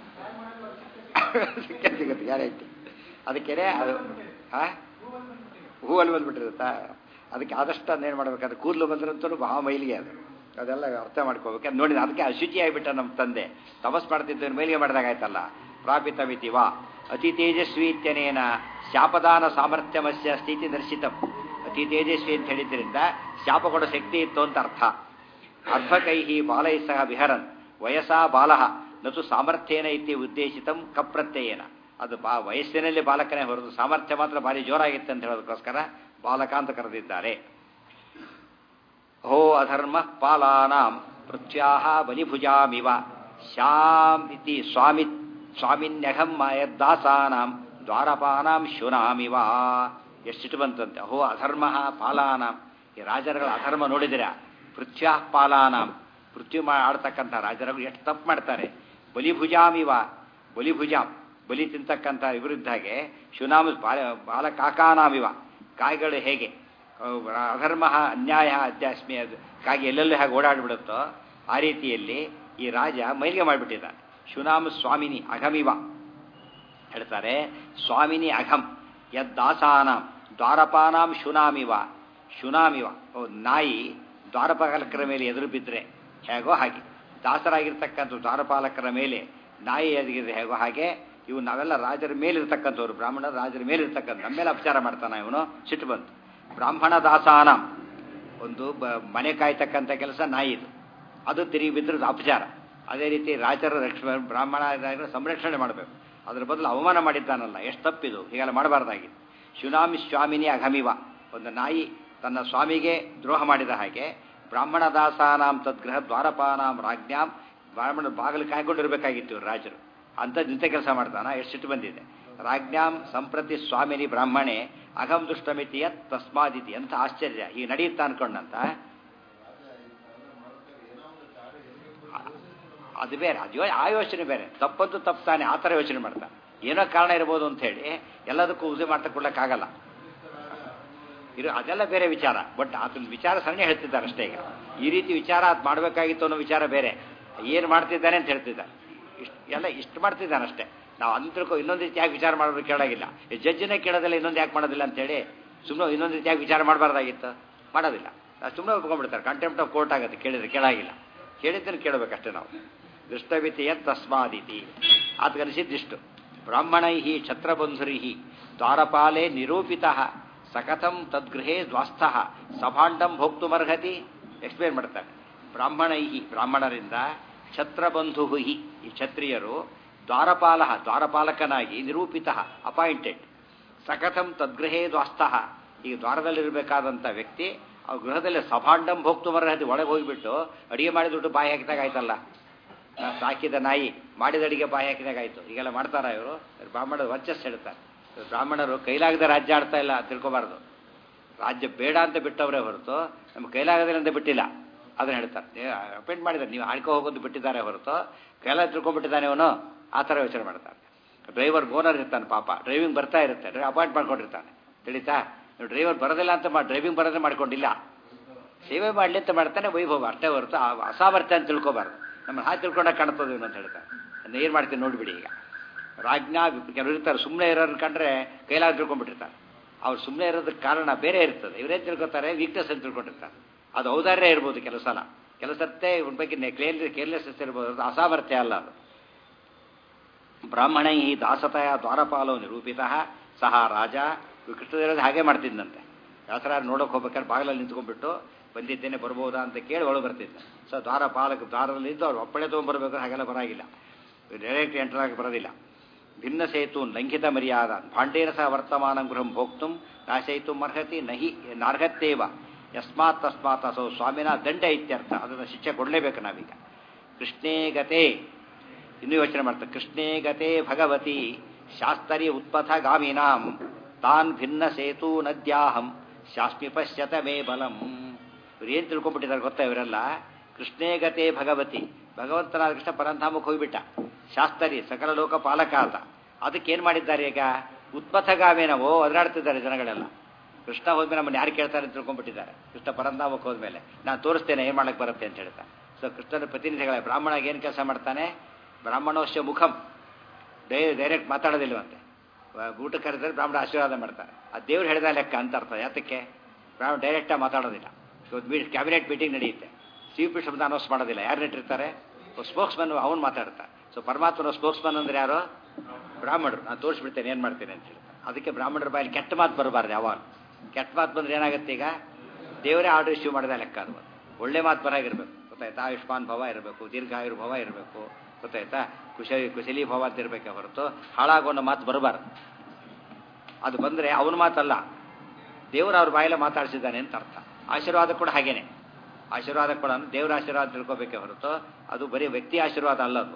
ಸಿಕ್ಕ ಸಿಗುತ್ತೆ ಗ್ಯಾರಂಟಿ ಅದಕ್ಕೆ ಅದು ಆ ಹೂವಲ್ಲಿ ಬಂದ್ಬಿಟ್ಟಿರುತ್ತಾ ಅದಕ್ಕೆ ಆದಷ್ಟು ಅದನ್ನೇನು ಮಾಡ್ಬೇಕಾದ್ರೆ ಕೂದಲು ಬಂದ್ರಂತೂ ಮಹಾ ಮೈಲಿಗೆ ಅದು ಅದೆಲ್ಲ ಅರ್ಥ ಮಾಡ್ಕೋಬೇಕು ಅದು ನೋಡಿ ಅದಕ್ಕೆ ಅಶುಚಿ ಆಗಿಬಿಟ್ಟ ನಮ್ಮ ತಂದೆ ತಪಸ್ ಮಾಡ್ತಿದ್ದ ಮೈಲಿಗೆ ಮಾಡಿದಾಗ ಆಯ್ತಲ್ಲ ಪ್ರಾಪಿತ ಮಿತಿ ವಾ ಅತಿ ತೇಜಸ್ವಿ ಇತ್ಯನೇನ ಶಾಪದಾನ ಸಾಮರ್ಥ್ಯಮಸ್ಯ ಸ್ಥಿತಿ ದರ್ಶಿತಂ ಅತಿ ತೇಜಸ್ವಿ ಅಂತ ಹೇಳಿದ್ರಿಂದ ಶಾಪ ಕೊಡೋ ಶಕ್ತಿ ಇತ್ತು ಅಂತ ಅರ್ಥ ಅರ್ಧಕೈಹಿ ಬಾಲೈ ಸಹ ವಿಹರನ್ ವಯಸ್ಸಾ ಬಾಲಃ ನತು ಸಾಮರ್ಥ್ಯೇನ ಇತಿ ಉದ್ದೇಶಿತಂ ಕಪ್ರತ್ಯಯೇನ ಅದು ಬಾ ವಯಸ್ಸಿನಲ್ಲಿ ಬಾಲಕನೇ ಹೊರದು ಸಾಮರ್ಥ್ಯ ಮಾತ್ರ ಭಾರಿ ಜೋರಾಗಿತ್ತು ಅಂತ ಹೇಳೋದಕ್ಕೋಸ್ಕರ ಬಾಲಕ ಅಂತ ಕರೆದಿದ್ದಾರೆ ಹೋ ಅಧರ್ಮ ಪಾಲಾನಾಂ ಪೃಥ್ವ್ಯಾಹ ಬಲಿಭುಜಾಮಿವ ಶ್ಯಾಮ್ ಇತಿ ಸ್ವಾಮಿ ಸ್ವಾಮಿನ್ಯಘಂ ಯದ್ದಾಸಾನಾಂ ದ್ವಾರಪಾನಾಂ ಶುನಾಮಿವ ಎಷ್ಟಿಟ್ಟು ಬಂತಂತೆ ಅಹೋ ಅಧರ್ಮ ಪಾಲಾನಾಂ ಈ ರಾಜರುಗಳ ಅಧರ್ಮ ನೋಡಿದಿರ ಪೃಥ್ವ್ಯಾ ಪಾಲಾನಾಂ ಪೃಥ್ವಿ ಮಾ ಆಡ್ತಕ್ಕಂಥ ರಾಜರುಗಳು ಎಷ್ಟು ತಪ್ಪು ಮಾಡ್ತಾರೆ ಬಲಿಭುಜಾಮಿವ ಬಲಿಭುಜಾಂ ಬಲಿ ತಿಂತಕ್ಕಂಥ ವಿರುದ್ಧಾಗೆ ಶುನಾಮ ಬಾಲ ಬಾಲಕಾಕಾನಾಮಿವ ಕಾಯಿಗಳು ಹೇಗೆ ಅಧರ್ಮ ಅನ್ಯಾಯ ಅಧ್ಯಾಸ್ಮಿ ಅದು ಕಾಗಿ ಎಲ್ಲೆಲ್ಲೂ ಹೇಗೆ ಓಡಾಡ್ಬಿಡುತ್ತೋ ಆ ರೀತಿಯಲ್ಲಿ ಈ ರಾಜ ಮೈಲಿಗೆ ಮಾಡಿಬಿಟ್ಟಿದ್ದಾನೆ ಶುನಾಮ ಸ್ವಾಮಿನಿ ಅಘಮಿವ ಹೇಳ್ತಾರೆ ಸ್ವಾಮಿನಿ ಅಘಂ ಯದ್ದಾಸಾನಾಂ ದ್ವಾರಪಾನಾಂ ಶುನಾಮಿವ ಶುನಾಮಿವ ಓ ನಾಯಿ ದ್ವಾರಪಾಲಕರ ಮೇಲೆ ಎದುರು ಬಿದ್ದರೆ ಹೇಗೋ ಹಾಗೆ ದಾಸರಾಗಿರ್ತಕ್ಕಂಥ ದ್ವಾರಪಾಲಕರ ಮೇಲೆ ನಾಯಿ ಎದುಗಿದ್ರೆ ಹೇಗೋ ಹಾಗೆ ಇವು ನಾವೆಲ್ಲ ರಾಜರ ಮೇಲಿರ್ತಕ್ಕಂಥವ್ರು ಬ್ರಾಹ್ಮಣ ರಾಜರ ಮೇಲಿರ್ತಕ್ಕಂಥ ನಮ್ಮ ಮೇಲೆ ಅಪಚಾರ ಮಾಡ್ತಾನೆ ಇವನು ಸಿಟ್ಟು ಬಂತು ಬ್ರಾಹ್ಮಣ ದಾಸಾನ ಒಂದು ಬ ಮನೆ ಕಾಯ್ತಕ್ಕಂಥ ಕೆಲಸ ನಾಯಿದು ಅದು ತಿರುಗಿ ಬಿದ್ರದ ಅಪಚಾರ ಅದೇ ರೀತಿ ರಾಜರ ರಕ್ಷ ಬ್ರಾಹ್ಮಣ ಸಂರಕ್ಷಣೆ ಮಾಡಬೇಕು ಅದರ ಬದಲು ಅವಮಾನ ಮಾಡಿದ್ದಾನಲ್ಲ ಎಷ್ಟು ತಪ್ಪಿದು ಹೀಗೆಲ್ಲ ಮಾಡಬಾರ್ದಾಗಿತ್ತು ಶುನಾಮಿ ಸ್ವಾಮಿನಿ ಅಘಮಿವ ಒಂದು ನಾಯಿ ತನ್ನ ಸ್ವಾಮಿಗೆ ದ್ರೋಹ ಮಾಡಿದ ಹಾಗೆ ಬ್ರಾಹ್ಮಣ ದಾಸಾನಾಂ ತದ್ಗ್ರಹ ದ್ವಾರಪಾನಾಂ ರಾಜ್ಞಾಂ ಬ್ರಾಹ್ಮಣ ಬಾಗಿಲು ಕಾಯ್ಕೊಂಡಿರ್ಬೇಕಾಗಿತ್ತು ಇವ್ರು ರಾಜರು ಅಂಥದ್ದು ಇಂಥ ಕೆಲಸ ಮಾಡ್ತಾನ ಎಷ್ಟು ಸಿಟ್ಟು ಬಂದಿದೆ ರಾಜ್ಞಾಂ ಸಂಪ್ರತಿ ಸ್ವಾಮಿನಿ ಬ್ರಾಹ್ಮಣೆ ಅಘಂ ದುಷ್ಟಮಿತಿಯ ತಸ್ಮಾದಿತಿ ಅಂತ ಆಶ್ಚರ್ಯ ಈ ನಡೆಯುತ್ತಾ ಅನ್ಕೊಂಡಂತ ಅದು ಬೇರೆ ಅದು ಆ ಯೋಚನೆ ಬೇರೆ ತಪ್ಪಂತೂ ತಪ್ಪಾನೆ ಆ ಥರ ಯೋಚನೆ ಮಾಡ್ತಾನೆ ಏನೋ ಕಾರಣ ಇರ್ಬೋದು ಅಂತ ಹೇಳಿ ಎಲ್ಲದಕ್ಕೂ ಉಸಿ ಮಾಡ್ತಾ ಕೊಡ್ಲಿಕ್ಕಾಗಲ್ಲ ಇರು ಅದೆಲ್ಲ ಬೇರೆ ವಿಚಾರ ಬಟ್ ಅದನ್ನ ವಿಚಾರ ಸರಣಿ ಹೇಳ್ತಿದ್ದಾರೆ ಅಷ್ಟೇ ಈಗ ಈ ರೀತಿ ವಿಚಾರ ಅದು ಮಾಡಬೇಕಾಗಿತ್ತು ಅನ್ನೋ ವಿಚಾರ ಬೇರೆ ಏನು ಮಾಡ್ತಿದ್ದಾನೆ ಅಂತ ಹೇಳ್ತಿದ್ದಾರೆ ಇಷ್ಟು ಎಲ್ಲ ಇಷ್ಟು ಮಾಡ್ತಿದ್ದಾನೆ ಅಷ್ಟೇ ನಾವು ಅದನ್ನ ತಿಳ್ಕೊ ಇನ್ನೊಂದು ರೀತಿ ಯಾಕೆ ವಿಚಾರ ಮಾಡೋದು ಕೇಳೋಗಿಲ್ಲ ಈ ಜಡ್ಜಿನೇ ಕೇಳೋದಿಲ್ಲ ಇನ್ನೊಂದು ಯಾಕೆ ಮಾಡೋದಿಲ್ಲ ಅಂತೇಳಿ ಸುಮ್ಮನೆ ಇನ್ನೊಂದು ರೀತಿ ಯಾಕೆ ವಿಚಾರ ಮಾಡಬಾರ್ದಾಗಿತ್ತು ಮಾಡೋದಿಲ್ಲ ಸುಮ್ಮನೆ ಒಪ್ಕೊಂಡ್ಬಿಡ್ತಾರೆ ಕಂಟೆಂಪ್ಟ್ ಆಫ್ ಕೋರ್ಟ್ ಆಗುತ್ತೆ ಕೇಳಿದ್ರೆ ಕೇಳಾಗಿಲ್ಲ ಕೇಳಿದ್ದನ್ನು ಕೇಳಬೇಕಷ್ಟೇ ನಾವು ದುಷ್ಟವಿತಿಯ ತಸ್ಮಾದಿತಿ ಅದಕ್ಕನಿಸಿದ್ದಿಷ್ಟು ಬ್ರಾಹ್ಮಣೈ ಛತ್ರಬಂಧುರಿ ದ್ವಾರಪಾಲೆ ನಿರೂಪಿತ ಸಕಥಂ ತದ್ಗೃಹೇ ದ್ವಾಸ್ಥ ಸಭಾಂಡಂ ಭೋಕ್ತುಮರ್ಹತಿ ಎಕ್ಸ್ಪ್ಲೇನ್ ಮಾಡ್ತಾರೆ ಬ್ರಾಹ್ಮಣೈ ಬ್ರಾಹ್ಮಣರಿಂದ ಛತ್ರಬಂಧು ಈ ಕ್ಷತ್ರಿಯರು ದ್ವಾರಪಾಲ ದ್ವಾರಪಾಲಕನಾಗಿ ನಿರೂಪಿತ ಅಪಾಯಿಂಟೆಡ್ ಸಕಥಂ ತದ್ಗೃಹೇ ದ್ವಾಸ್ಥ ಈಗ ದ್ವಾರದಲ್ಲಿರಬೇಕಾದಂಥ ವ್ಯಕ್ತಿ ಆ ಗೃಹದಲ್ಲಿ ಸಭಾಂಡಂ ಭೋಕ್ತುಮರ್ಹತಿ ಒಳಗೆ ಹೋಗಿಬಿಟ್ಟು ಅಡಿಗೆ ಮಾಡಿದ್ಬಿಟ್ಟು ಬಾಯಿ ಹಾಕಿದಾಗ ಆಯ್ತಲ್ಲ ಸಾಕಿದ ನಾಯಿ ಮಾಡಿದ ಅಡಿಗೆ ಬಾಯಿ ಹಾಕಿದಾಗ ಆಯ್ತು ಈಗೆಲ್ಲ ಮಾಡ್ತಾರ ಇವರು ಬ್ರಾಹ್ಮಣರು ವರ್ಚಸ್ ಹೇಳ್ತಾರೆ ಬ್ರಾಹ್ಮಣರು ಕೈಲಾಗದ ರಾಜ್ಯ ಆಡ್ತಾ ಇಲ್ಲ ತಿಳ್ಕೊಬಾರ್ದು ರಾಜ್ಯ ಬೇಡ ಅಂತ ಬಿಟ್ಟವರೇ ಹೊರತು ನಮ್ಮ ಕೈಲಾಗದಿಲ್ಲ ಅಂತ ಬಿಟ್ಟಿಲ್ಲ ಅದನ್ನ ಹೇಳ್ತಾರೆ ಅಪಾಯಿಂಟ್ ಮಾಡಿದ್ದಾರೆ ನೀವು ಆಳ್ಕೊ ಹೋಗೋದು ಬಿಟ್ಟಿದ್ದಾರೆ ಹೊರತು ಕೈಲಾಗ ತಿಳ್ಕೊಂಡ್ಬಿಟ್ಟಿದ್ದಾನೆ ಅವನು ಆ ಥರ ಯೋಚನೆ ಮಾಡ್ತಾರೆ ಡ್ರೈವರ್ ಓನರ್ ಇರ್ತಾನೆ ಪಾಪ ಡ್ರೈವಿಂಗ್ ಬರ್ತಾ ಇರುತ್ತೆ ಅಪಾಯಿಂಟ್ ಮಾಡ್ಕೊಂಡಿರ್ತಾನೆ ತಿಳಿತಾ ನೀವು ಡ್ರೈವರ್ ಬರೋದಿಲ್ಲ ಅಂತ ಡ್ರೈವಿಂಗ್ ಬರೋದೇ ಮಾಡ್ಕೊಂಡಿಲ್ಲ ಸೇವೆ ಮಾಡಲಿ ಅಂತ ಮಾಡ್ತಾನೆ ವೈಭವ ಅಷ್ಟೇ ಹೊರತು ಅಸಾಮರ್ಥ್ಯ ಅಂತ ತಿಳ್ಕೊಬಾರ್ದು ನಮ್ಮ ಹಾಗೆ ತಿಳ್ಕೊಂಡಾಗ ಕಾಣ್ತದೆ ಅಂತ ಹೇಳ್ತಾರೆ ಅದನ್ನ ಏನು ಮಾಡ್ತೀನಿ ನೋಡಿಬಿಡಿ ಈಗ ರಾಜ್ಞಾ ಕೆಲವರು ಇರ್ತಾರೆ ಸುಮ್ಮನೆ ಇರೋರು ಕಂಡ್ರೆ ಕೈಲಾಗ ತಿಳ್ಕೊಂಡ್ಬಿಟ್ಟಿರ್ತಾರೆ ಅವ್ರು ಸುಮ್ಮನೆ ಇರೋದಕ್ಕೆ ಕಾರಣ ಬೇರೆ ಇರ್ತದೆ ಇವರೇನು ತಿಳ್ಕೊತಾರೆ ವೀಕ್ನೆಸ್ ಅಂತ ತಿಳ್ಕೊಂಡಿರ್ತಾರೆ ಅದು ಔದಾರ್ಯ ಇರ್ಬೋದು ಕೆಲವು ಸಲ ಕೆಲವು ಸರ್ತೆ ಇವನ ಬಗ್ಗೆ ಕ್ಲಿಯರ್ ಕೇರ್ಲೆಸ್ನೆಸ್ ಇರ್ಬೋದು ಅದು ಅಸಾಮರ್ಥ್ಯ ಅಲ್ಲ ಅದು ಬ್ರಾಹ್ಮಣೈ ದಾಸತಯ ದ್ವಾರಪಾಲೋ ನಿರೂಪಿತ ಸಹ ರಾಜ ಕೃಷ್ಣದೇವರಾಜ ಹಾಗೆ ಮಾಡ್ತಿದ್ದಂತೆ ದಾಸರ ನೋಡೋಕೆ ಹೋಗ್ಬೇಕಾದ್ರೆ ಬಾಗಿಲಲ್ಲಿ ನಿಂತ್ಕೊಂಡ್ಬಿಟ್ಟು ಬಂದಿದ್ದೇನೆ ಬರ್ಬೋದಾ ಅಂತ ಕೇಳಿ ಒಳಗೆ ಬರ್ತಿದ್ದ ಸೊ ದ್ವಾರ ಪಾಲಕ ದ್ವಾರದಲ್ಲಿದ್ದು ಅವ್ರು ಒಪ್ಪಳೆ ತೊಗೊಂಡ್ಬರ್ಬೇಕು ಹಾಗೆಲ್ಲ ಬರಾಗಿಲ್ಲ ಡೈರೆಕ್ಟ್ ಎಂಟರ್ ಆಗಿ ಬರೋದಿಲ್ಲ ಭಿನ್ನ ಸೇತು ಲಂಘಿತ ಮರ್ಯಾದ ಭಾಂಡೇನ ಸಹ ವರ್ತಮಾನ ಗೃಹಂ ಭೋಕ್ತು ನಾಶಯಿತು ಅರ್ಹತಿ ನಹಿ ನಾರ್ಹತ್ತೇವ ಯಸ್ಮಾತ್ ತಸ್ಮಾತ್ ಅಸೋ ಸ್ವಾಮಿನ ದಂಡ ಇತ್ಯರ್ಥ ಅದನ್ನು ಶಿಕ್ಷೆ ಕೊಡಲೇಬೇಕು ನಾವೀಗ ಕೃಷ್ಣೇ ಗತೆ ಇನ್ನೂ ಯೋಚನೆ ಮಾಡ್ತಾರೆ ಕೃಷ್ಣೇ ಗತೆ ಭಗವತಿ ಶಾಸ್ತರಿ ಉತ್ಪಥ ಗಾಮಿನಾಂ ತಾನ್ ಭಿನ್ನ ಸೇತು ನದ್ಯಾಹಂ ಶಾಸ್ಮಿ ಪಶ್ಯತ ಮೇ ಬಲಂ ಇವ್ರು ಏನು ತಿಳ್ಕೊಂಡ್ಬಿಟ್ಟಿದ್ದಾರೆ ಗೊತ್ತಾ ಇವರೆಲ್ಲ ಕೃಷ್ಣೇ ಗತೆ ಭಗವತಿ ಭಗವಂತನಾದ ಕೃಷ್ಣ ಪರಂಧಾಮಕ್ಕೆ ಹೋಗ್ಬಿಟ್ಟ ಶಾಸ್ತರಿ ಸಕಲ ಲೋಕ ಪಾಲಕ ಆತ ಅದಕ್ಕೆ ಏನು ಮಾಡಿದ್ದಾರೆ ಈಗ ಉತ್ಪಥಗಾಮಿನವೋ ಒದರಾಡ್ತಿದ್ದಾರೆ ಜನಗಳೆಲ್ಲ ಕೃಷ್ಣ ಹೋದ್ಮೇಲೆ ನಮ್ಮನ್ನು ಯಾರು ಕೇಳ್ತಾರೆ ಅಂತ ತಿಳ್ಕೊಂಡ್ಬಿಟ್ಟಿದ್ದಾರೆ ಕೃಷ್ಣ ಪರಂಧಾಮಕ್ಕೆ ಹೋದ್ಮೇಲೆ ನಾನು ತೋರಿಸ್ತೇನೆ ಏನು ಮಾಡಕ್ಕೆ ಬರುತ್ತೆ ಅಂತ ಹೇಳ್ತಾರೆ ಸೊ ಕೃಷ್ಣನ ಪ್ರತಿನಿಧಿಗಳ ಬ್ರಾಹ್ಮಣ ಏನು ಕೆಲಸ ಮಾಡ್ತಾನೆ ಬ್ರಾಹ್ಮಣೋಶ್ಯ ಮುಖಂ ಡೈ ಡೈರೆಕ್ಟ್ ಮಾತಾಡೋದಿಲ್ವಂತೆ ಊಟ ಕರೆದ್ರೆ ಬ್ರಾಹ್ಮಣ ಆಶೀರ್ವಾದ ಮಾಡ್ತಾರೆ ಆ ದೇವ್ರು ಹೇಳಿದ ಲೆಕ್ಕ ಅಂತ ಅರ್ಥ ಯಾತಕ್ಕೆ ಬ್ರಾಹ್ಮಣ ಡೈರೆಕ್ಟಾಗಿ ಮಾತಾಡೋದಿಲ್ಲ ಇವತ್ತು ಮೀಟ್ ಕ್ಯಾಬಿನೆಟ್ ಮೀಟಿಂಗ್ ನಡೆಯುತ್ತೆ ಚೀಫ್ ಶಬ್ದ ಅನೌನ್ಸ್ ಮಾಡೋದಿಲ್ಲ ಯಾರು ಇಟ್ಟಿರ್ತಾರೆ ಸ್ಪೋಕ್ಸ್ ಮನ್ ಅವನು ಮಾತಾಡ್ತಾರೆ ಸೊ ಪರಮಾತ್ಮನ ಸ್ಪೋಕ್ಸ್ ಮನ್ ಅಂದ್ರೆ ಯಾರು ಬ್ರಾಹ್ಮಣರು ನಾನು ತೋರಿಸ್ಬಿಡ್ತೇನೆ ಏನು ಮಾಡ್ತೇನೆ ಅಂತ ಹೇಳ್ತಾರೆ ಅದಕ್ಕೆ ಬ್ರಾಹ್ಮಣರ ಬಾಯಲ್ಲಿ ಕೆಟ್ಟ ಮಾತು ಬರಬಾರ್ದು ಯಾವಾಗ ಕೆಟ್ಟ ಮಾತು ಬಂದ್ರೆ ಏನಾಗುತ್ತೆ ಈಗ ದೇವರೇ ಆರ್ಡರ್ ಇಶ್ಯೂ ಮಾಡಿದ ಲೆಕ್ಕ ಅದು ಒಳ್ಳೆ ಮಾತು ಬರಾಗಿರ್ಬೇಕು ಗೊತ್ತಾಯ್ತಾ ಆಯುಷ್ಮಾನ್ ಭವ ಇರಬೇಕು ದೀರ್ಘಾಯುರ್ಭವ ಇರಬೇಕು ಗೊತ್ತಾಯ್ತಾ ಕುಶಲಿ ಕುಶಲಿ ಭವ ಅಂತ ಇರಬೇಕೆ ಹೊರತು ಹಾಳಾಗೋನ್ನ ಮಾತು ಬರಬಾರ್ದು ಅದು ಬಂದರೆ ಅವನ ಮಾತಲ್ಲ ದೇವರು ಅವ್ರ ಬಾಯಲ್ಲೇ ಮಾತಾಡಿಸಿದ್ದಾನೆ ಅಂತ ಅರ್ಥ ಆಶೀರ್ವಾದ ಕೂಡ ಹಾಗೇನೆ ಆಶೀರ್ವಾದ ಕೂಡ ದೇವರ ಆಶೀರ್ವಾದ ತಿಳ್ಕೊಬೇಕೆ ಹೊರತು ಅದು ಬರೀ ವ್ಯಕ್ತಿ ಆಶೀರ್ವಾದ ಅಲ್ಲ ಅದು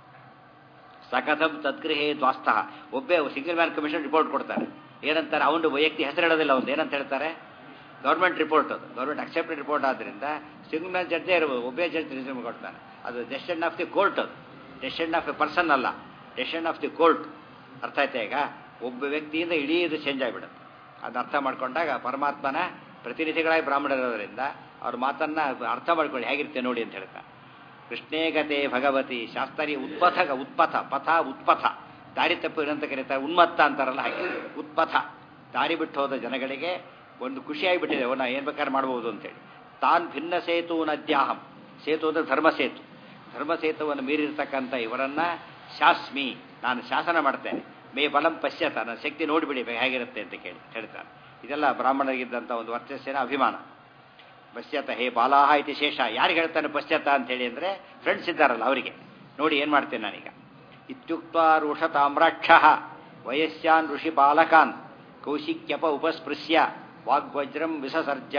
ಸಕಥಂ ತದ್ಗೃಹೇ ದ್ವಾಸ್ಥ ಒಬ್ಬೇ ಸಿಂಗಲ್ ಮ್ಯಾನ್ ಕಮಿಷನ್ ರಿಪೋರ್ಟ್ ಕೊಡ್ತಾರೆ ಏನಂತಾರೆ ಅವನು ವೈಯಕ್ತಿಕ ಹೆಸರು ಹೇಳೋದಿಲ್ಲ ಒಂದು ಏನಂತ ಹೇಳ್ತಾರೆ ಗೌರ್ಮೆಂಟ್ ರಿಪೋರ್ಟ್ ಅದು ಗೌರ್ಮೆಂಟ್ ಅಕ್ಸೆಪ್ಟೆಡ್ ರಿಪೋರ್ಟ್ ಆದ್ದರಿಂದ ಸಿಂಗಲ್ ಮ್ಯಾನ್ ಜಡ್ಜೇ ಇರ್ಬೋದು ಒಬ್ಬೇ ಜಡ್ಜ್ ರಿಸೀವ್ ಕೊಡ್ತಾನೆ ಅದು ಡೆಸಿಷನ್ ಆಫ್ ದಿ ಕೋರ್ಟ್ ಅದು ಡೆಸಿಷನ್ ಆಫ್ ಎ ಪರ್ಸನ್ ಅಲ್ಲ ಡೆಸಿಷನ್ ಆಫ್ ದಿ ಕೋರ್ಟ್ ಅರ್ಥ ಆಯ್ತಾ ಈಗ ಒಬ್ಬ ವ್ಯಕ್ತಿಯಿಂದ ಇಡೀ ಇದು ಚೇಂಜ್ ಆಗಿಬಿಡುತ್ತೆ ಅದನ್ನ ಅರ್ಥ ಮಾಡ್ಕೊಂಡಾಗ ಪರಮಾತ್ಮನ ಪ್ರತಿನಿಧಿಗಳಾಗಿ ಬ್ರಾಹ್ಮಣರಿರೋದ್ರಿಂದ ಅವ್ರ ಮಾತನ್ನ ಅರ್ಥ ಮಾಡ್ಕೊಳ್ಳಿ ಹೇಗಿರುತ್ತೆ ನೋಡಿ ಅಂತ ಹೇಳ್ತಾರೆ ಕೃಷ್ಣೇಗತೆ ಭಗವತಿ ಶಾಸ್ತ್ರೀ ಉತ್ಪಥ ಉತ್ಪಥ ಪಥ ಉತ್ಪಥ ದಾರಿ ತಪ್ಪು ಅಂತ ಕರೀತಾರೆ ಉನ್ಮತ್ತ ಅಂತಾರಲ್ಲ ಹಾಗೆ ಉತ್ಪಥ ದಾರಿ ಬಿಟ್ಟು ಹೋದ ಜನಗಳಿಗೆ ಒಂದು ಖುಷಿಯಾಗಿಬಿಟ್ಟಿದೆ ಅವನ್ನ ಏನು ಬೇಕಾದ್ರೆ ಮಾಡ್ಬೋದು ಅಂತೇಳಿ ತಾನ್ ಭಿನ್ನ ಸೇತು ನದ್ಯಾಹಂ ಸೇತು ಅಂದರೆ ಧರ್ಮಸೇತು ಧರ್ಮಸೇತುವನ್ನು ಮೀರಿರ್ತಕ್ಕಂಥ ಇವರನ್ನ ಶಾಸ್ಮಿ ನಾನು ಶಾಸನ ಮಾಡ್ತೇನೆ ಮೇ ಬಲಂ ಪಶ್ಚಾತ ನನ್ನ ಶಕ್ತಿ ನೋಡಿಬಿಡಿ ಹೇಗಿರುತ್ತೆ ಅಂತ ಕೇಳಿ ಹೇಳ್ತಾರೆ ಇದೆಲ್ಲ ಬ್ರಾಹ್ಮಣರಿಗಿದ್ದಂಥ ಒಂದು ವರ್ಚಸ್ಸಿನ ಅಭಿಮಾನ ಪಶ್ಚಾತ ಹೇ ಬಾಲಾಹ ಇತಿ ಶೇಷ ಯಾರಿಗೆ ಹೇಳ್ತಾನೆ ಪಶ್ಚಾತ ಅಂತ ಹೇಳಿ ಅಂದರೆ ಫ್ರೆಂಡ್ಸ್ ಇದ್ದಾರಲ್ಲ ಅವರಿಗೆ ನೋಡಿ ಏನು ಮಾಡ್ತೇನೆ ನಾನೀಗ ಇತ್ಯುಕ್ತ ರುಷ ತಾಮ್ರಾಕ್ಷ ವಯಸ್ಸಾನ್ ಋಷಿ ಬಾಲಕಾನ್ ಕೌಶಿಕ್ಯಪ ಉಪಸ್ಪೃಶ್ಯ ವಾಗ್ವಜ್ರಂ ವಿಸಸರ್ಜ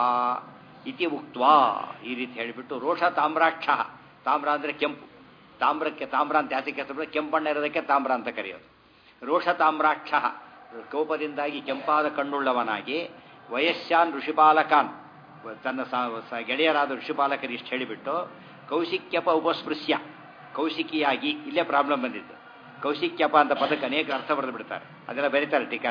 ಇತಿ ಉಕ್ತ್ವಾ ಈ ರೀತಿ ಹೇಳಿಬಿಟ್ಟು ರೋಷ ತಾಮ್ರಾಕ್ಷ ತಾಮ್ರ ಅಂದರೆ ಕೆಂಪು ತಾಮ್ರಕ್ಕೆ ತಾಮ್ರ ಅಂತ ಯಾತಕ್ಕೆ ಹೆಸರು ಕೆಂಪಣ್ಣ ಇರೋದಕ್ಕೆ ತಾಮ್ರ ಅಂತ ಕರೆಯೋದು ರೋಷ ತಾಮ್ರಾಕ್ಷ ಕೋಪದಿಂದಾಗಿ ಕೆಂಪಾದ ಕಣ್ಣುಳ್ಳವನಾಗಿ ವಯಸ್ಸಾನ್ ಋಷಿಪಾಲಕಾನ್ ತನ್ನ ಗೆಳೆಯರಾದ ಋಷಿಪಾಲಕರು ಇಷ್ಟು ಹೇಳಿಬಿಟ್ಟು ಕೌಶಿಕ್ಯಪ ಉಪಸ್ಪೃಶ್ಯ ಕೌಶಿಕಿಯಾಗಿ ಇಲ್ಲೇ ಪ್ರಾಬ್ಲಮ್ ಬಂದಿದ್ದು ಕೌಶಿಕ್ಯಪ ಅಂತ ಪದಕ್ಕೆ ಅನೇಕ ಅರ್ಥ ಬರೆದು ಬಿಡ್ತಾರೆ ಅದೆಲ್ಲ ಬರೀತಾರೆ ಟೀಕಾರ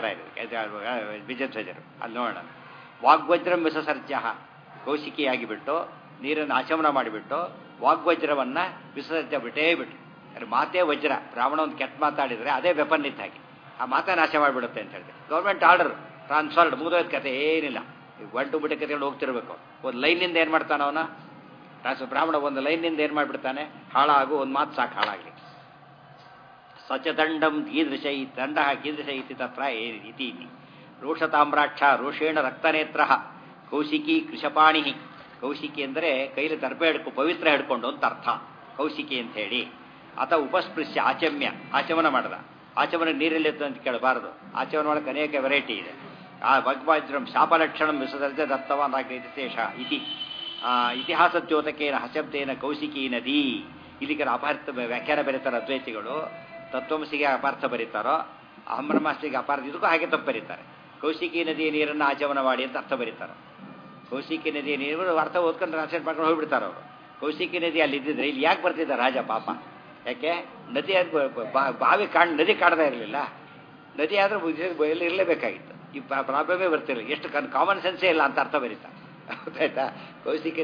ಬಿಜಧ್ವಜರು ಅಲ್ಲಿ ನೋಡೋಣ ವಾಗ್ವಜ್ರಂ ವಿಸಸರ್ಜ ಕೌಶಿಕಿಯಾಗಿ ಬಿಟ್ಟು ನೀರನ್ನು ಆಚಮನ ಮಾಡಿಬಿಟ್ಟು ವಾಗ್ವಜ್ರವನ್ನ ವಿಸರ್ಜ ಬಿಟ್ಟೇ ಬಿಟ್ಟು ಅದ್ರ ಮಾತೇ ವಜ್ರ ಬ್ರಾಹ್ಮಣ ಒಂದು ಕೆಟ್ಟ ಮಾತಾಡಿದ್ರೆ ಅದೇ ವೆಪನ್ ಇದ್ದ ಹಾಗೆ ಆ ಮಾತಾ ನಾಶ ಮಾಡಿಬಿಡುತ್ತೆ ಅಂತ ಹೇಳಿದೆ ಗೌರ್ಮೆಂಟ್ ಆರ್ಡರ್ ಟ್ರಾನ್ಸ್ಫರ್ಡ್ ಮುಗಿದೋದ್ ಕತೆ ಏನಿಲ್ಲ ಒನ್ ಟು ಬಿಟ್ಟು ಕತೆಗಳು ಹೋಗ್ತಿರ್ಬೇಕು ಒಂದು ಲೈನಿಂದ ಏನು ಮಾಡ್ತಾನೆ ಅವನ ಟ್ರಾನ್ಸ್ಫರ್ ಬ್ರಾಹ್ಮಣ ಒಂದು ಲೈನಿಂದ ಏನು ಮಾಡಿಬಿಡ್ತಾನೆ ಹಾಳಾಗು ಒಂದು ಮಾತು ಸಾಕು ಹಾಳಾಗಲಿ ಸಚದಂಡಂ ಕೀದೃಶ ಈ ದಂಡ ಕೀದೃಶ ಇತಿ ತತ್ರ ಇತಿ ಇತಿ ರೋಷತಾಮ್ರಾಕ್ಷ ರೋಷೇಣ ರಕ್ತನೇತ್ರ ಕೌಶಿಕಿ ಕೃಷಪಾಣಿ ಕೌಶಿಕಿ ಅಂದರೆ ಕೈಲಿ ದರ್ಬೆ ಹಿಡ್ಕೊ ಪವಿತ್ರ ಹಿಡ್ಕೊಂಡು ಅಂತ ಅರ್ಥ ಕೌಶಿಕಿ ಅಂತ ಹೇಳಿ ಆತ ಉಪಸ್ಪೃಶ್ಯ ಆಚಮ್ಯ ಆಚಮನ ಮಾಡದ ಆಚಮನ ನೀರಲ್ಲಿ ಅಂತ ಕೇಳಬಾರದು ಆಚಮನ ಮಾಡಕ್ಕೆ ಅನೇಕ ವೆರೈಟಿ ಇದೆ ಆ ಭಗ್ವಾಜ್ರಂ ಶಾಪಲಕ್ಷಣಂ ವಿಸರ್ಜ ದತ್ತವಾನ್ ವಿಶೇಷ ಇತಿ ಇತಿಹಾಸ ದ್ಯೋತಕೇನ ಹಸಬ್ದೇನ ಕೌಶಿಕಿ ನದಿ ಇದಕ್ಕೆ ಅಪಾರ್ಥ ವ್ಯಾಖ್ಯಾನ ಬರೀತಾರೆ ಅದ್ವೈತಿಗಳು ತತ್ವಮಸಿಗೆ ಅಪಾರ್ಥ ಬರೀತಾರೋ ಅಹಮ್ರಮಾಸ್ತಿಗೆ ಅಪಾರ್ಥ ಇದಕ್ಕೂ ಹಾಗೆ ತಪ್ಪು ಬರೀತಾರೆ ಕೌಶಿಕಿ ನದಿಯ ನೀರನ್ನು ಆಚಮನ ಮಾಡಿ ಅಂತ ಅರ್ಥ ಬರೀತಾರೆ ಕೌಶಿಕಿ ನದಿಯ ನೀರು ಅರ್ಥ ಓದ್ಕೊಂಡು ಟ್ರಾನ್ಸ್ಲೇಟ್ ಮಾಡ್ಕೊಂಡು ಹೋಗ್ಬಿಡ್ತಾರೆ ಅವರು ಕೌಶಿಕಿ ನದಿ ಅಲ್ಲಿ ಇದ್ದಿದ್ರೆ ಇಲ್ಲಿ ಯಾಕೆ ಬರ್ತಿದ್ದ ರಾಜ ಪಾಪ ಯಾಕೆ ನದಿ ಬಾವಿ ಕಾಣ್ ನದಿ ಕಾಣದೇ ಇರಲಿಲ್ಲ ನದಿ ಆದ್ರೆ ಎಲ್ಲಿ ಇರಲೇಬೇಕಾಗಿತ್ತು ಈ ಪ್ರಾಬ್ಲಮೇ ಬರ್ತಿರಲಿಲ್ಲ ಎಷ್ಟು ಕಾಮನ್ ಸೆನ್ಸೇ ಇಲ್ಲ ಅಂತ ಅರ್ಥ ಬರೀತಾರೆ ಗೊತ್ತಾಯ್ತಾ ಕೌಶಿಕಿ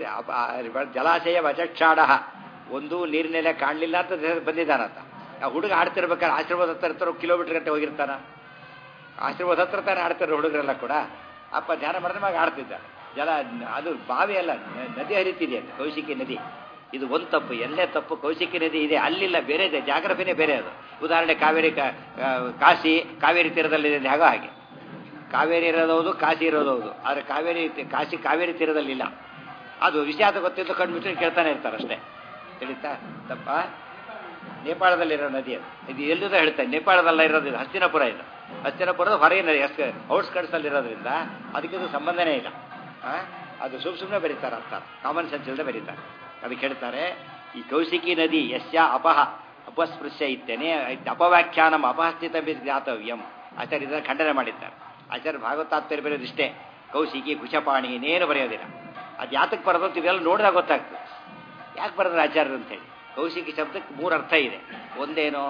ಜಲಾಶಯ ವಚಕ್ಷಾಡ ಒಂದು ನೀರಿನೆಲ್ಲ ಕಾಣಲಿಲ್ಲ ಅಂತ ಬಂದಿದ್ದಾನಂತ ಆ ಹುಡುಗ ಆಡ್ತಿರ್ಬೇಕಾದ್ರೆ ಆಶ್ರಮದ ಹತ್ರ ಇರ್ತಾರೋ ಕಿಲೋಮೀಟರ್ ಗಂಟೆ ಹೋಗಿರ್ತಾನ ಆಶ್ರಮದ ಹತ್ರ ತಾನೇ ಆಡ್ತಾರೆ ಹುಡುಗರೆಲ್ಲ ಕೂಡ ಅಪ್ಪ ಧ್ಯಾನ ಮಾಡಿದ ಮ್ಯಾಗ ಆಡ್ತಿದ್ದಾರೆ ಜಲ ಅದು ಬಾವಿ ಅಲ್ಲ ನದಿ ಹರಿತಿದೆ ಅಂತ ಕೌಶಿಕಿ ನದಿ ಇದು ಒಂದು ತಪ್ಪು ಎಲ್ಲೇ ತಪ್ಪು ಕೌಶಿಕಿ ನದಿ ಇದೆ ಅಲ್ಲಿಲ್ಲ ಬೇರೆ ಇದೆ ಜಾಗ್ರಫಿನೇ ಬೇರೆ ಅದು ಉದಾಹರಣೆ ಕಾವೇರಿ ಕಾಶಿ ಕಾವೇರಿ ತೀರದಲ್ಲಿದೆ ಹಾಗೋ ಹಾಗೆ ಕಾವೇರಿ ಇರೋದೌದು ಕಾಶಿ ಇರೋದೌದು ಆದರೆ ಕಾವೇರಿ ಕಾಶಿ ಕಾವೇರಿ ತೀರದಲ್ಲಿಲ್ಲ ಅದು ವಿಷಾದ ಗೊತ್ತಿದ್ದು ಕಂಡುಬಿಟ್ಟು ಕೇಳ್ತಾನೆ ಇರ್ತಾರೆ ಅಷ್ಟೇ ತಿಳಿತಾ ತಪ್ಪ ನೇಪಾಳದಲ್ಲಿರೋ ನದಿ ಅದು ಇದು ಎಲ್ಲಿಂದ ಹೇಳ್ತಾರೆ ನೇಪಾಳದಲ್ಲ ಇರೋದು ಇದು ಹಸ್ತಿನಪುರ ಇದು ಹಸ್ತಿನಪುರದ ಹೊರಗೆ ನದಿ ಅಷ್ಟು ಔಟ್ಸ್ಕಟ್ಸಲ್ಲಿ ಇರೋದ್ರಿಂದ ಅದಕ್ಕೆ ಸಂಬಂಧನೇ ಇಲ್ಲ ಅದು ಸುಮ್ ಸುಮ್ಮನೆ ಬರೀತಾರೆ ಅರ್ಥ ಕಾಮನ್ ಸೆನ್ಸ್ ಇಲ್ಲದೆ ಬರೀತಾರೆ ಅದಕ್ಕೆ ಹೇಳ್ತಾರೆ ಈ ಕೌಶಿಕಿ ನದಿ ಯಸ್ಯ ಅಪಹ ಅಪಸ್ಪೃಶ್ಯ ಇತ್ತೇನೆ ಅಪವ್ಯಾಖ್ಯಾನಂ ಅಪಹಸ್ಥಿತ ಜ್ಞಾತವ್ಯಂ ಆಚಾರ್ಯ ಇದನ್ನು ಖಂಡನೆ ಮಾಡಿದ್ದಾರೆ ಆಚಾರ್ಯ ಭಾಗವತಾತ್ಪರ್ಯ ಬರೆಯೋದು ಇಷ್ಟೇ ಕೌಶಿಕಿ ಕುಶಪಾಣಿ ಇನ್ನೇನು ಬರೆಯೋದಿಲ್ಲ ಅದು ಯಾತಕ್ಕೆ ಬರೋದು ಇವೆಲ್ಲ ನೋಡಿದಾಗ ಗೊತ್ತಾಗ್ತದೆ ಯಾಕೆ ಬರೆದ್ರೆ ಆಚಾರ್ಯರು ಅಂತೇಳಿ ಕೌಶಿಕಿ ಶಬ್ದಕ್ಕೆ ಮೂರು ಅರ್ಥ ಇದೆ ಒಂದೇನು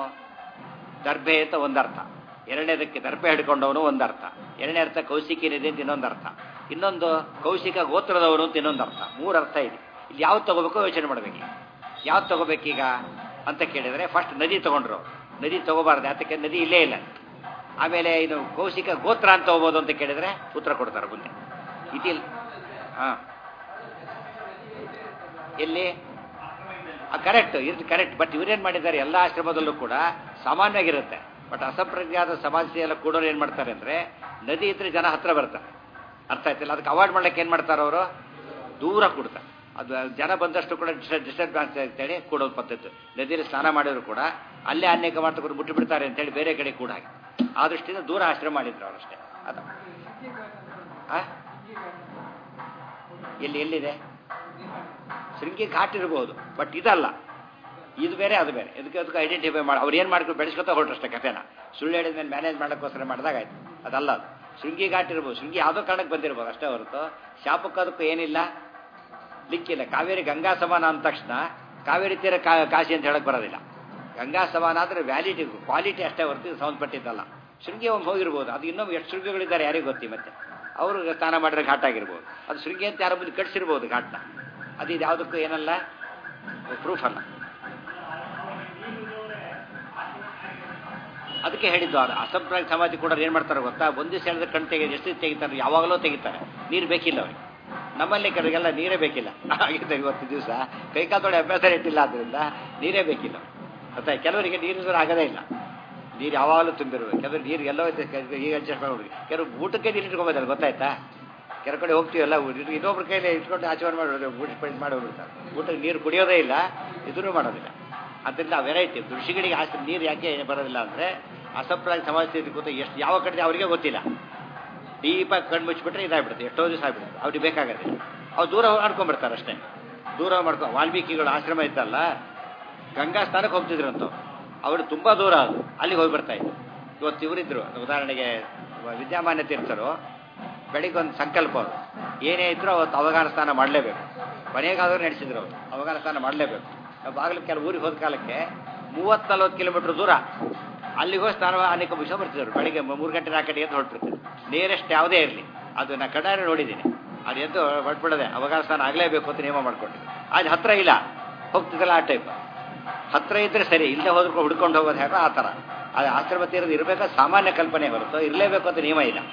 ದರ್ಭೆ ಅಂತ ಒಂದರ್ಥ ಎರಡನೇದಕ್ಕೆ ದರ್ಭೆ ಹಿಡ್ಕೊಂಡವನು ಒಂದರ್ಥ ಎರಡನೇ ಅರ್ಥ ಕೌಶಿಕಿ ನದಿ ಅಂತ ಇನ್ನೊಂದು ಅರ್ಥ ಇನ್ನೊಂದು ಕೌಶಿಕ ಗೋತ್ರದವನು ಅಂತ ಇನ್ನೊಂದು ಅರ್ಥ ಮೂರು ಅರ್ಥ ಇದೆ ಇಲ್ಲಿ ಯಾವ್ದು ತಗೋಬೇಕು ಯೋಚನೆ ಮಾಡಬೇಕು ಯಾವ್ದು ತಗೋಬೇಕೀಗ ಅಂತ ಕೇಳಿದರೆ ಫಸ್ಟ್ ನದಿ ತಗೊಂಡ್ರು ನದಿ ತಗೋಬಾರ್ದು ಯಾತಕ್ಕೆ ನದಿ ಇಲ್ಲೇ ಇಲ್ಲ ಆಮೇಲೆ ಇದು ಕೌಶಿಕ ಗೋತ್ರ ಅಂತ ಹೋಗ್ಬೋದು ಅಂತ ಕೇಳಿದರೆ ಉತ್ತರ ಕೊಡ್ತಾರೆ ಮುಂದೆ ಇತಿಲ್ ಹಾಂ ಎಲ್ಲಿ ಕರೆಕ್ಟ್ ಇದು ಕರೆಕ್ಟ್ ಬಟ್ ಇವ್ರೇನು ಮಾಡಿದ್ದಾರೆ ಎಲ್ಲ ಆಶ್ರಮದಲ್ಲೂ ಕೂಡ ಸಾಮಾನ್ಯವಾಗಿರುತ್ತೆ ಬಟ್ ಅಸಂಪ್ರಜ್ಞಾತ ಸಮಾಜ ಎಲ್ಲ ಕೂಡೋರು ಏನು ಮಾಡ್ತಾರೆ ಅಂದರೆ ನದಿ ಇದ್ರೆ ಜನ ಹತ್ರ ಬರ್ತಾರೆ ಅರ್ಥ ಆಯ್ತಿಲ್ಲ ಅದಕ್ಕೆ ಅವಾಯ್ಡ್ ಮಾಡ್ಲಿಕ್ಕೆ ಏನು ಮಾಡ್ತಾರೆ ಅವರು ದೂರ ಕೊಡ್ತಾರೆ ಅದು ಜನ ಬಂದಷ್ಟು ಕೂಡ ಡಿಸ್ಟರ್ಬೆನ್ಸ್ ಅಂತೇಳಿ ಕೂಡೋದು ಪದ್ಧತಿ ನದಿಯಲ್ಲಿ ಸ್ನಾನ ಮಾಡಿದ್ರು ಕೂಡ ಅಲ್ಲೇ ಅನೇಕ ಮಾಡ್ತಕೊಂಡು ಬಿಟ್ಟು ಬಿಡ್ತಾರೆ ಅಂತೇಳಿ ಬೇರೆ ಕಡೆ ಕೂಡ ಹಾಗೆ ಆ ದೃಷ್ಟಿಯಿಂದ ದೂರ ಆಶ್ರಮ ಮಾಡಿದ್ರು ಅವರಷ್ಟೇ ಅದ ಆ? ಎಲ್ಲಿ ಎಲ್ಲಿದೆ ಶೃಂಗಿ ಘಾಟ್ ಇರ್ಬೋದು ಬಟ್ ಇದಲ್ಲ ಇದು ಬೇರೆ ಅದು ಬೇರೆ ಇದಕ್ಕೆ ಅದಕ್ಕೆ ಐಡೆಂಟಿಫೈ ಮಾಡಿ ಅವ್ರು ಏನು ಮಾಡ್ಕೊಂಡು ಬೆಳೆಸ್ಕೊತಾ ಹೊರಟಷ್ಟೇ ಕಥೆನ ಸುಳ್ಳು ಹೇಳಿದ ಮೇಲೆ ಮ್ಯಾನೇಜ್ ಮಾಡೋಕ್ಕೋಸ್ಕರ ಮಾಡಿದಾಗಾಯ್ತು ಅದಲ್ಲ ಅದು ಶೃಂಗಿ ಘಾಟ್ ಇರ್ಬೋದು ಶೃಂಗಿ ಯಾವುದೋ ಕಾರಣಕ್ಕೆ ಬಂದಿರ್ಬೋದು ಅಷ್ಟೇ ಹೊರತು ಶಾಪಕ್ಕೆ ಅದಕ್ಕೂ ಏನಿಲ್ಲ ಲಿಕ್ಕಿಲ್ಲ ಕಾವೇರಿ ಗಂಗಾ ಸಮಾನ ಅಂದ ತಕ್ಷಣ ಕಾವೇರಿ ತೀರ ಕಾ- ಕಾಶಿ ಅಂತ ಹೇಳಕ್ ಬರೋದಿಲ್ಲ ಗಂಗಾ ಸಮಾನ ಆದರೆ ವ್ಯಾಲಿಟಿ ಕ್ವಾಲಿಟಿ ಅಷ್ಟೇ ಹೊರತು ಇದು ಸಂಬಂಧಪಟ್ಟಿದ್ದಲ್ಲ ಶೃಂಗಿ ಒಂದು ಹೋಗಿರ್ಬೋದು ಅದು ಇನ್ನೊಮ್ಮೆ ಎಷ್ಟು ಶೃಂಗಿಗಳಿದ್ದಾರೆ ಯಾರಿಗೆ ಗೊತ್ತಿ ಮತ್ತೆ ಅವರು ಸ್ನಾನ ಮಾಡಿದ್ರೆ ಘಾಟ್ ಆಗಿರ್ಬೋದು ಅದು ಶೃಂಗಿ ಅಂತ ಯಾರೋ ಮುಂದೆ ಕಟ್ಸಿರ್ಬೋದು ಘಾಟ್ನ ಅದು ಇದು ಯಾವುದಕ್ಕೂ ಏನಲ್ಲ ಪ್ರೂಫ್ ಅಲ್ಲ ಅದಕ್ಕೆ ಹೇಳಿದ್ದು ಅದು ಅಸಂಪ್ರಾಯ ಸಮಾಜ ಕೂಡ ಏನು ಮಾಡ್ತಾರೆ ಗೊತ್ತಾ ಒಂದು ದಿವಸ ಹೇಳಿದ್ರೆ ಕಣ್ ತೆಗೆದು ಎಷ್ಟು ತೆಗಿತಾರೆ ಯಾವಾಗಲೂ ತೆಗಿತಾರೆ ನೀರು ಬೇಕಿಲ್ಲ ಅವ್ರಿಗೆ ನಮ್ಮಲ್ಲಿ ಕೆಲವರಿಗೆಲ್ಲ ನೀರೇ ಬೇಕಿಲ್ಲ ಆಗಿದ್ದ ಇವತ್ತು ದಿವಸ ಕೈಕಾಲೊಡೆ ಅಭ್ಯಾಸ ಇಟ್ಟಿಲ್ಲ ಆದ್ದರಿಂದ ನೀರೇ ಬೇಕಿಲ್ಲ ಮತ್ತೆ ಕೆಲವರಿಗೆ ನೀರಿದ್ರೆ ಆಗೋದೇ ಇಲ್ಲ ನೀರು ಯಾವಾಗಲೂ ತುಂಬಿರ್ಬೇಕು ಕೆಲವರು ನೀರು ಎಲ್ಲೋ ಐತೆ ಕೆ- ಈಗ ಅಡ್ಜಸ್ಟ್ ಮಾಡಿ ಕೆಲವರು ಊಟಕ್ಕೆ ನೀರು ಇಟ್ಕೊಬೋದಲ್ಲ ಗೊತ್ತಾಯ್ತಾ ಕೆಲವು ಕಡೆ ಹೋಗ್ತೀವಲ್ಲ ಊಟ- ಇನ್ನೊಬ್ರ ಕೈಲಿ ಇಟ್ಕೊಂಡು ಆಚರಣೆ ಮಾಡಿ ಊಟ ಪಂಚ್ ಮಾಡಿ ಹೋಗ್ಬಿಡ್ತಾರೆ ಊಟಕ್ಕೆ ನೀರು ಕುಡಿಯೋದೇ ಇಲ್ಲ ಇದನ್ನು ಮಾಡೋದಿಲ್ಲ ಅದರಿಂದ ವೆರೈಟಿ ಋಷಿಗಳಿಗೆ ಆಸ್ತಿ ನೀರು ಯಾಕೆ ಬರೋದಿಲ್ಲ ಅಂದರೆ ಅಸಂಪ್ರಾಯ ಸಮಾಜ ಸ್ಥಿತಿ ಗೊತ್ತ ಎಷ್ಟು ಯಾವ ಕಡೆ ಅವರಿಗೆ ಗೊತ್ತಿಲ್ಲ ದೀಪ ಕಣ್ಣು ಮುಚ್ಚಿಬಿಟ್ರೆ ಇದಾಗ್ಬಿಡುತ್ತೆ ಎಷ್ಟೋ ದಿವಸ ಆಗ್ಬಿಡುತ್ತೆ ಅವ್ರಿಗೆ ಬೇಕಾಗೋದಿಲ್ಲ ಅವ್ರು ದೂರ ಮಾಡ್ಕೊಂಡ್ಬಿಡ್ತಾರೆ ಅಷ್ಟೇ ದೂರ ಮಾಡ್ಕೊ ವಾಲ್ಮೀಕಿಗಳ ಆಶ್ರಮ ಇತ್ತಲ್ಲ ಗಂಗಾ ಸ್ನಾನಕ್ಕೆ ಹೋಗ್ತಿದ್ರಂತ ಅವರು ತುಂಬ ದೂರ ಅದು ಅಲ್ಲಿಗೆ ಹೋಗಿ ಬರ್ತಾ ಇದ್ರು ಇವತ್ತು ಇವರಿದ್ರು ಉದಾಹರಣೆಗೆ ವಿದ್ಯಾಮಾನ್ಯ ತೀರ್ಥರು ಬೆಳಿಗ್ಗೆ ಒಂದು ಸಂಕಲ್ಪ ಅವರು ಏನೇ ಇದ್ರು ಅವತ್ತು ಅವಗಾನ ಸ್ನಾನ ಮಾಡಲೇಬೇಕು ಕೊನೆಗಾದರೂ ನಡೆಸಿದ್ರು ಅವರು ಅವಗಾನ ಸ್ನಾನ ಮಾಡಲೇಬೇಕು ನಾವು ಬಾಗಿಲು ಕೆಲವು ಊರಿಗೆ ಹೋದ ಕಾಲಕ್ಕೆ ಮೂವತ್ತು ನಲ್ವತ್ತು ಕಿಲೋಮೀಟ್ರ್ ದೂರ ಅಲ್ಲಿಗೆ ಹೋಗಿ ಸ್ನಾನ ಅನೇಕ ವಿಷಯ ಬರ್ತಿದ್ರು ಬೆಳಿಗ್ಗೆ ಮೂರು ಗಂಟೆ ನಾಲ್ಕು ಗಂಟೆಗೆ ಎದ್ದು ಹೊರಟಿರ್ತಾರೆ ನೇರೆಸ್ಟ್ ಯಾವುದೇ ಇರಲಿ ಅದು ನಾನು ಕಣ್ಣಾರೆ ನೋಡಿದ್ದೀನಿ ಅದು ಎದ್ದು ಹೊರಟ್ಬಿಡದೆ ಅವಗಾನ ಸ್ನಾನ ಆಗಲೇಬೇಕು ಅಂತ ನಿಯಮ ಮಾಡ್ಕೊಂಡಿದ್ದೆ ಅದು ಹತ್ರ ಇಲ್ಲ ಹೋಗ್ತಿದ್ದಲ್ಲ ಆ ಟೈಪ್ ಹತ್ರ ಇದ್ರೆ ಸರಿ ಇಲ್ಲದೆ ಹೋದ್ರೆ ಹುಡ್ಕೊಂಡು ಹೋಗೋದು ಹೇಗೋ ಆ ಥರ ಅದು ಆಶ್ರಮ ತೀರದ ಇರಬೇಕಾದ ಸಾಮಾನ್ಯ ಕಲ್ಪನೆ ಹೊರತು ಇರಲೇಬೇಕು ಅಂತ ನಿಯಮ ಇಲ್ಲ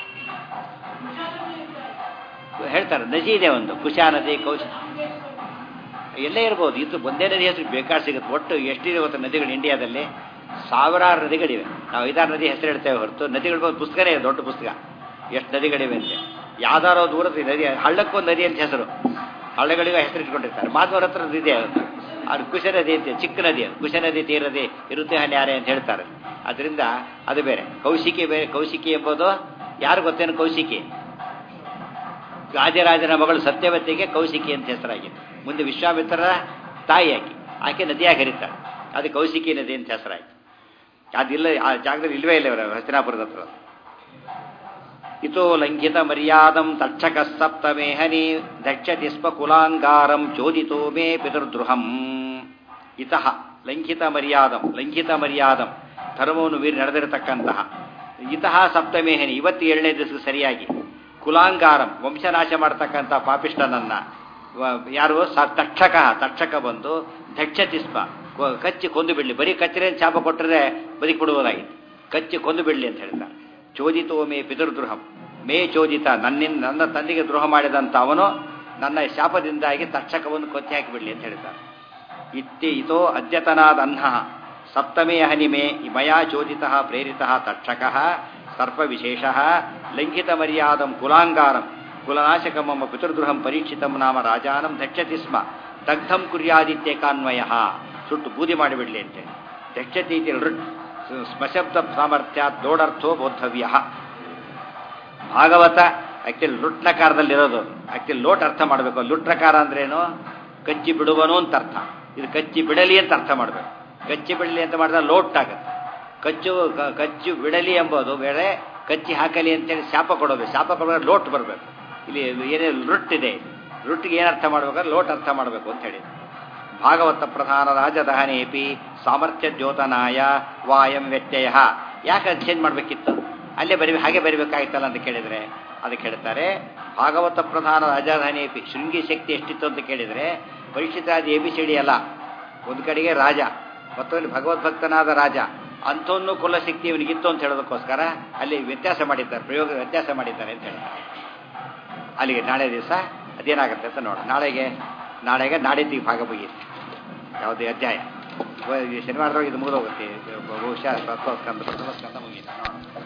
ಹೇಳ್ತಾರೆ ನದಿ ಇದೆ ಒಂದು ಕುಶಾ ನದಿ ಕೌಶ ಎಲ್ಲೇ ಇರ್ಬೋದು ಇದು ಒಂದೇ ನದಿ ಹೆಸರು ಬೇಕಾದ್ರೆ ಸಿಗುತ್ತೆ ಒಟ್ಟು ಎಷ್ಟಿದೆ ಗೊತ್ತಾ ನದಿಗಳು ಇಂಡಿಯಾದಲ್ಲಿ ಸಾವಿರಾರು ನದಿಗಳಿವೆ ನಾವು ಐದಾರು ನದಿ ಹೆಸರು ಹೇಳ್ತೇವೆ ಹೊರತು ನದಿಗಳ ಬಗ್ಗೆ ಪುಸ್ತಕನೇ ಇದೆ ದೊಡ್ಡ ಪುಸ್ತಕ ಎಷ್ಟು ನದಿಗಳಿವೆ ಅಂತೆ ಯಾವ್ದಾರೋ ದೂರದ ನದಿ ಹಳ್ಳಕ್ಕೊಂದು ನದಿ ಅಂತ ಹೆಸರು ಹಳ್ಳಗಳಿಗೂ ಹೆಸರು ಇಟ್ಕೊಂಡಿರ್ತಾರೆ ಮಾಧವರ ಹತ್ರ ಒಂದು ಇದೆ ಅದು ಅದು ಕುಶ ನದಿ ಅಂತ ಚಿಕ್ಕ ನದಿ ಅದು ಕುಶ ನದಿ ತೀರದಿ ಇರುತ್ತೆ ಹನ್ಯಾರೆ ಅಂತ ಹೇಳ್ತಾರೆ ಅದರಿಂದ ಅದು ಬೇರೆ ಕೌಶಿಕಿ ಬೇರೆ ಕೌಶಿಕಿ ಎಂಬುದು ಯಾರು ಗೊತ್ತೇನು ಕೌಶಿಕಿ ರಾಜರಾಜನ ಮಗಳು ಸತ್ಯವತಿಗೆ ಕೌಶಿಕಿ ಅಂತ ಹೆಸರಾಗಿದೆ ಮುಂದೆ ವಿಶ್ವಾಮಿತ್ರರ ತಾಯಿಯಾಗಿ ಆಕೆ ನದಿಯಾಗಿ ಹರಿತಾಳೆ ಅದು ಕೌಶಿಕಿ ನದಿ ಅಂತ ಹೆಸರಾಯ್ತು ಅದಿಲ್ಲ ಆ ಜಾಗದಲ್ಲಿ ಇಲ್ವೇ ಇಲ್ಲ ಇವರ ಹಸ್ತಿನಾಪುರದ ಹತ್ರ ಇತೋ ಲಂಘಿತ ಮರ್ಯಾದಂ ತಕ್ಷಕ ಸಪ್ತಮೇಹನಿ ದಕ್ಷತಿ ಸ್ಮ ಕುಲಾಂಗಾರಂ ಚೋದಿತೋ ಮೇ ಪಿತೃದ್ರುಹಂ ಇತಃ ಲಂಘಿತ ಮರ್ಯಾದಂ ಲಂಘಿತ ಮರ್ಯಾದಂ ಧರ್ಮವನ್ನು ಮೀರಿ ನಡೆದಿರತಕ್ಕಂತಹ ಇತಃ ಸಪ್ತಮೇಹನಿ ಇವತ್ತು ಏಳನೇ ದಿವಸ ಸರಿಯಾಗಿ ಕುಲಾಂಗಾರಂ ವಂಶನಾಶ ಮಾಡತಕ್ಕಂಥ ಪಾಪಿಷ್ಟನನ್ನ ವ- ಯಾರು ಸ ತಕ್ಷಕ ತಕ್ಷಕ ಬಂದು ದಕ್ಷತಿ ಸ್ಮ ಕೊ- ಕಚ್ಚಿ ಕೊಂದು ಬಿಡ್ಲಿ ಬರೀ ಕಚ್ಚರೆ ಶಾಪ ಕೊಟ್ಟರೆ ಬದುಕಿ ಬಿಡುವುದಾಗಿತ್ತು ಕಚ್ಚಿ ಕೊಂದು ಬಿಡ್ಲಿ ಅಂತ ಹೇಳ್ತಾರೆ ಚೋದಿತೋ ಮೇ ಪಿತೃದ್ರೋಹಂ ಮೇ ಚೋದಿತ ನನ್ನಿಂದ ನನ್ನ ತಂದೆಗೆ ದ್ರೋಹ ಮಾಡಿದಂಥ ಅವನು ನನ್ನ ಶಾಪದಿಂದಾಗಿ ತಕ್ಷಕವನ್ನು ಕೊಚ್ಚಿ ಹಾಕಿಬಿಡ್ಲಿ ಅಂತ ಹೇಳ್ತಾರೆ ಇತ್ತಿ ಇತೋ ಅದ್ಯತನಾದ ಅಹ್ನ ಸಪ್ತಮೇ ಹನಿಮೆ ಮಯಾ ಚೋದಿತ ಪ್ರೇರಿತ ತಕ್ಷಕ ಸರ್ಪವಿಶೇಷ ಲಂಘಿತ ಮರ್ಯಾದಂ ಕುಲಾಂಗಾರಂ ಕುಲನಾಶಕ ಮಮ ಪಿತೃಗೃಹಂ ಪರೀಕ್ಷಿತಂ ನಾಮ ರಾಜಾನಂ ದಕ್ಷತಿ ಸ್ಮ ದಗ್ಧಂ ಕುರ್ಯಾದಿತ್ಯಕಾನ್ವಯ ಸುಟ್ಟು ಬೂದಿ ಮಾಡಿಬಿಡ್ಲಿ ಅಂತೇಳಿ ದಕ್ಷತಿ ಇತಿ ಲೃಟ್ ಸ್ಮಶಬ್ದ ಸಾಮರ್ಥ್ಯ ದೋಡರ್ಥೋ ಬೋದ್ಧವ್ಯ ಭಾಗವತ ಆಕ್ಚುಲಿ ಲುಟ್ನಕಾರದಲ್ಲಿರೋದು ಆಕ್ಚುಲಿ ಲೋಟ್ ಅರ್ಥ ಮಾಡಬೇಕು ಲುಟ್ನಕಾರ ಅಂದ್ರೇನು ಕಚ್ಚಿ ಬಿಡುವನು ಅಂತ ಅರ್ಥ ಇದು ಕಚ್ಚಿ ಬಿಡಲಿ ಅಂತ ಅರ್ಥ ಮಾಡಬೇಕು ಕಚ್ಚಿ ಬಿಡಲಿ ಅಂತ ಮಾಡಿದ್ರೆ ಲೋಟ್ ಆಗುತ್ತೆ ಕಚ್ಚು ಕ- ಕಚ್ಚು ಬಿಡಲಿ ಎಂಬುದು ಬೇರೆ ಕಚ್ಚಿ ಹಾಕಲಿ ಅಂತೇಳಿ ಶಾಪ ಕೊಡೋದು ಶಾಪ ಕೊಡೋದು ಲೋಟ್ ಬರಬೇಕು ಇಲ್ಲಿ ಏನೇ ಲುಟ್ ಇದೆ ಲುಟ್ಗೆ ಏನು ಅರ್ಥ ಮಾಡ್ಬೇಕಾದ್ರೆ ಲೋಟ್ ಅರ್ಥ ಮಾಡಬೇಕು ಅಂತ ಹೇಳಿ ಭಾಗವತ ಪ್ರಧಾನ ರಾಜದಹನೇಪಿ ಸಾಮರ್ಥ್ಯ ದ್ಯೋತನಾಯ ವಾಯಂ ವ್ಯತ್ಯಯ ಯಾಕೆ ಚೇಂಜ್ ಮಾಡಬೇಕಿತ್ತು ಅಲ್ಲೇ ಬರಿ ಹಾಗೆ ಬರಿಬೇಕಾಗಿತ್ತಲ್ಲ ಅಂತ ಕೇಳಿದರೆ ಅದಕ್ಕೆ ಹೇಳ್ತಾರೆ ಭಾಗವತ ಪ್ರಧಾನ ರಾಜಧಾನೇಪಿ ಶೃಂಗಿ ಶಕ್ತಿ ಎಷ್ಟಿತ್ತು ಅಂತ ಕೇಳಿದರೆ ಪರೀಕ್ಷಿತಾದಿ ಎ ಬಿ ಸಿ ಡಿ ಅಲ್ಲ ಒಂದು ಕಡೆಗೆ ರಾಜ ಮತ್ತೊಂದು ಭಗವದ್ಭಕ್ತನಾದ ರಾಜ ಅಂಥವನ್ನು ಕುಲಶಕ್ತಿ ಇವನಿಗಿತ್ತು ಅಂತ ಹೇಳೋದಕ್ಕೋಸ್ಕರ ಅಲ್ಲಿ ವ್ಯತ್ಯಾಸ ಮಾಡಿದ್ದಾರೆ ಪ್ರಯೋಗ ವ್ಯತ್ಯಾಸ ಮಾಡಿದ್ದಾರೆ ಅಂತ ಹೇಳ್ತಾರೆ ಅಲ್ಲಿಗೆ ನಾಳೆ ದಿವಸ ಅದೇನಾಗುತ್ತೆ ಅಂತ ನೋಡೋಣ ನಾಳೆಗೆ ನಾಳೆಗೆ ನಾಡಿದ್ದಿಗೆ ಭಾಗ ಮುಗಿಯುತ್ತೆ ಯಾವುದೇ ಅಧ್ಯಾಯ ಈ ಶನಿವಾರದೊಳಗೆ ಇದು ಮುಗಿದೋಗುತ್ತೆ ಬಹುಶಃ ಪ್ರಥಮ ಸ್ಕಂದ ಪ್ರಥಮ ಸ್ಕಂದ ಮುಗಿಯಿತು ನೋಡೋಣ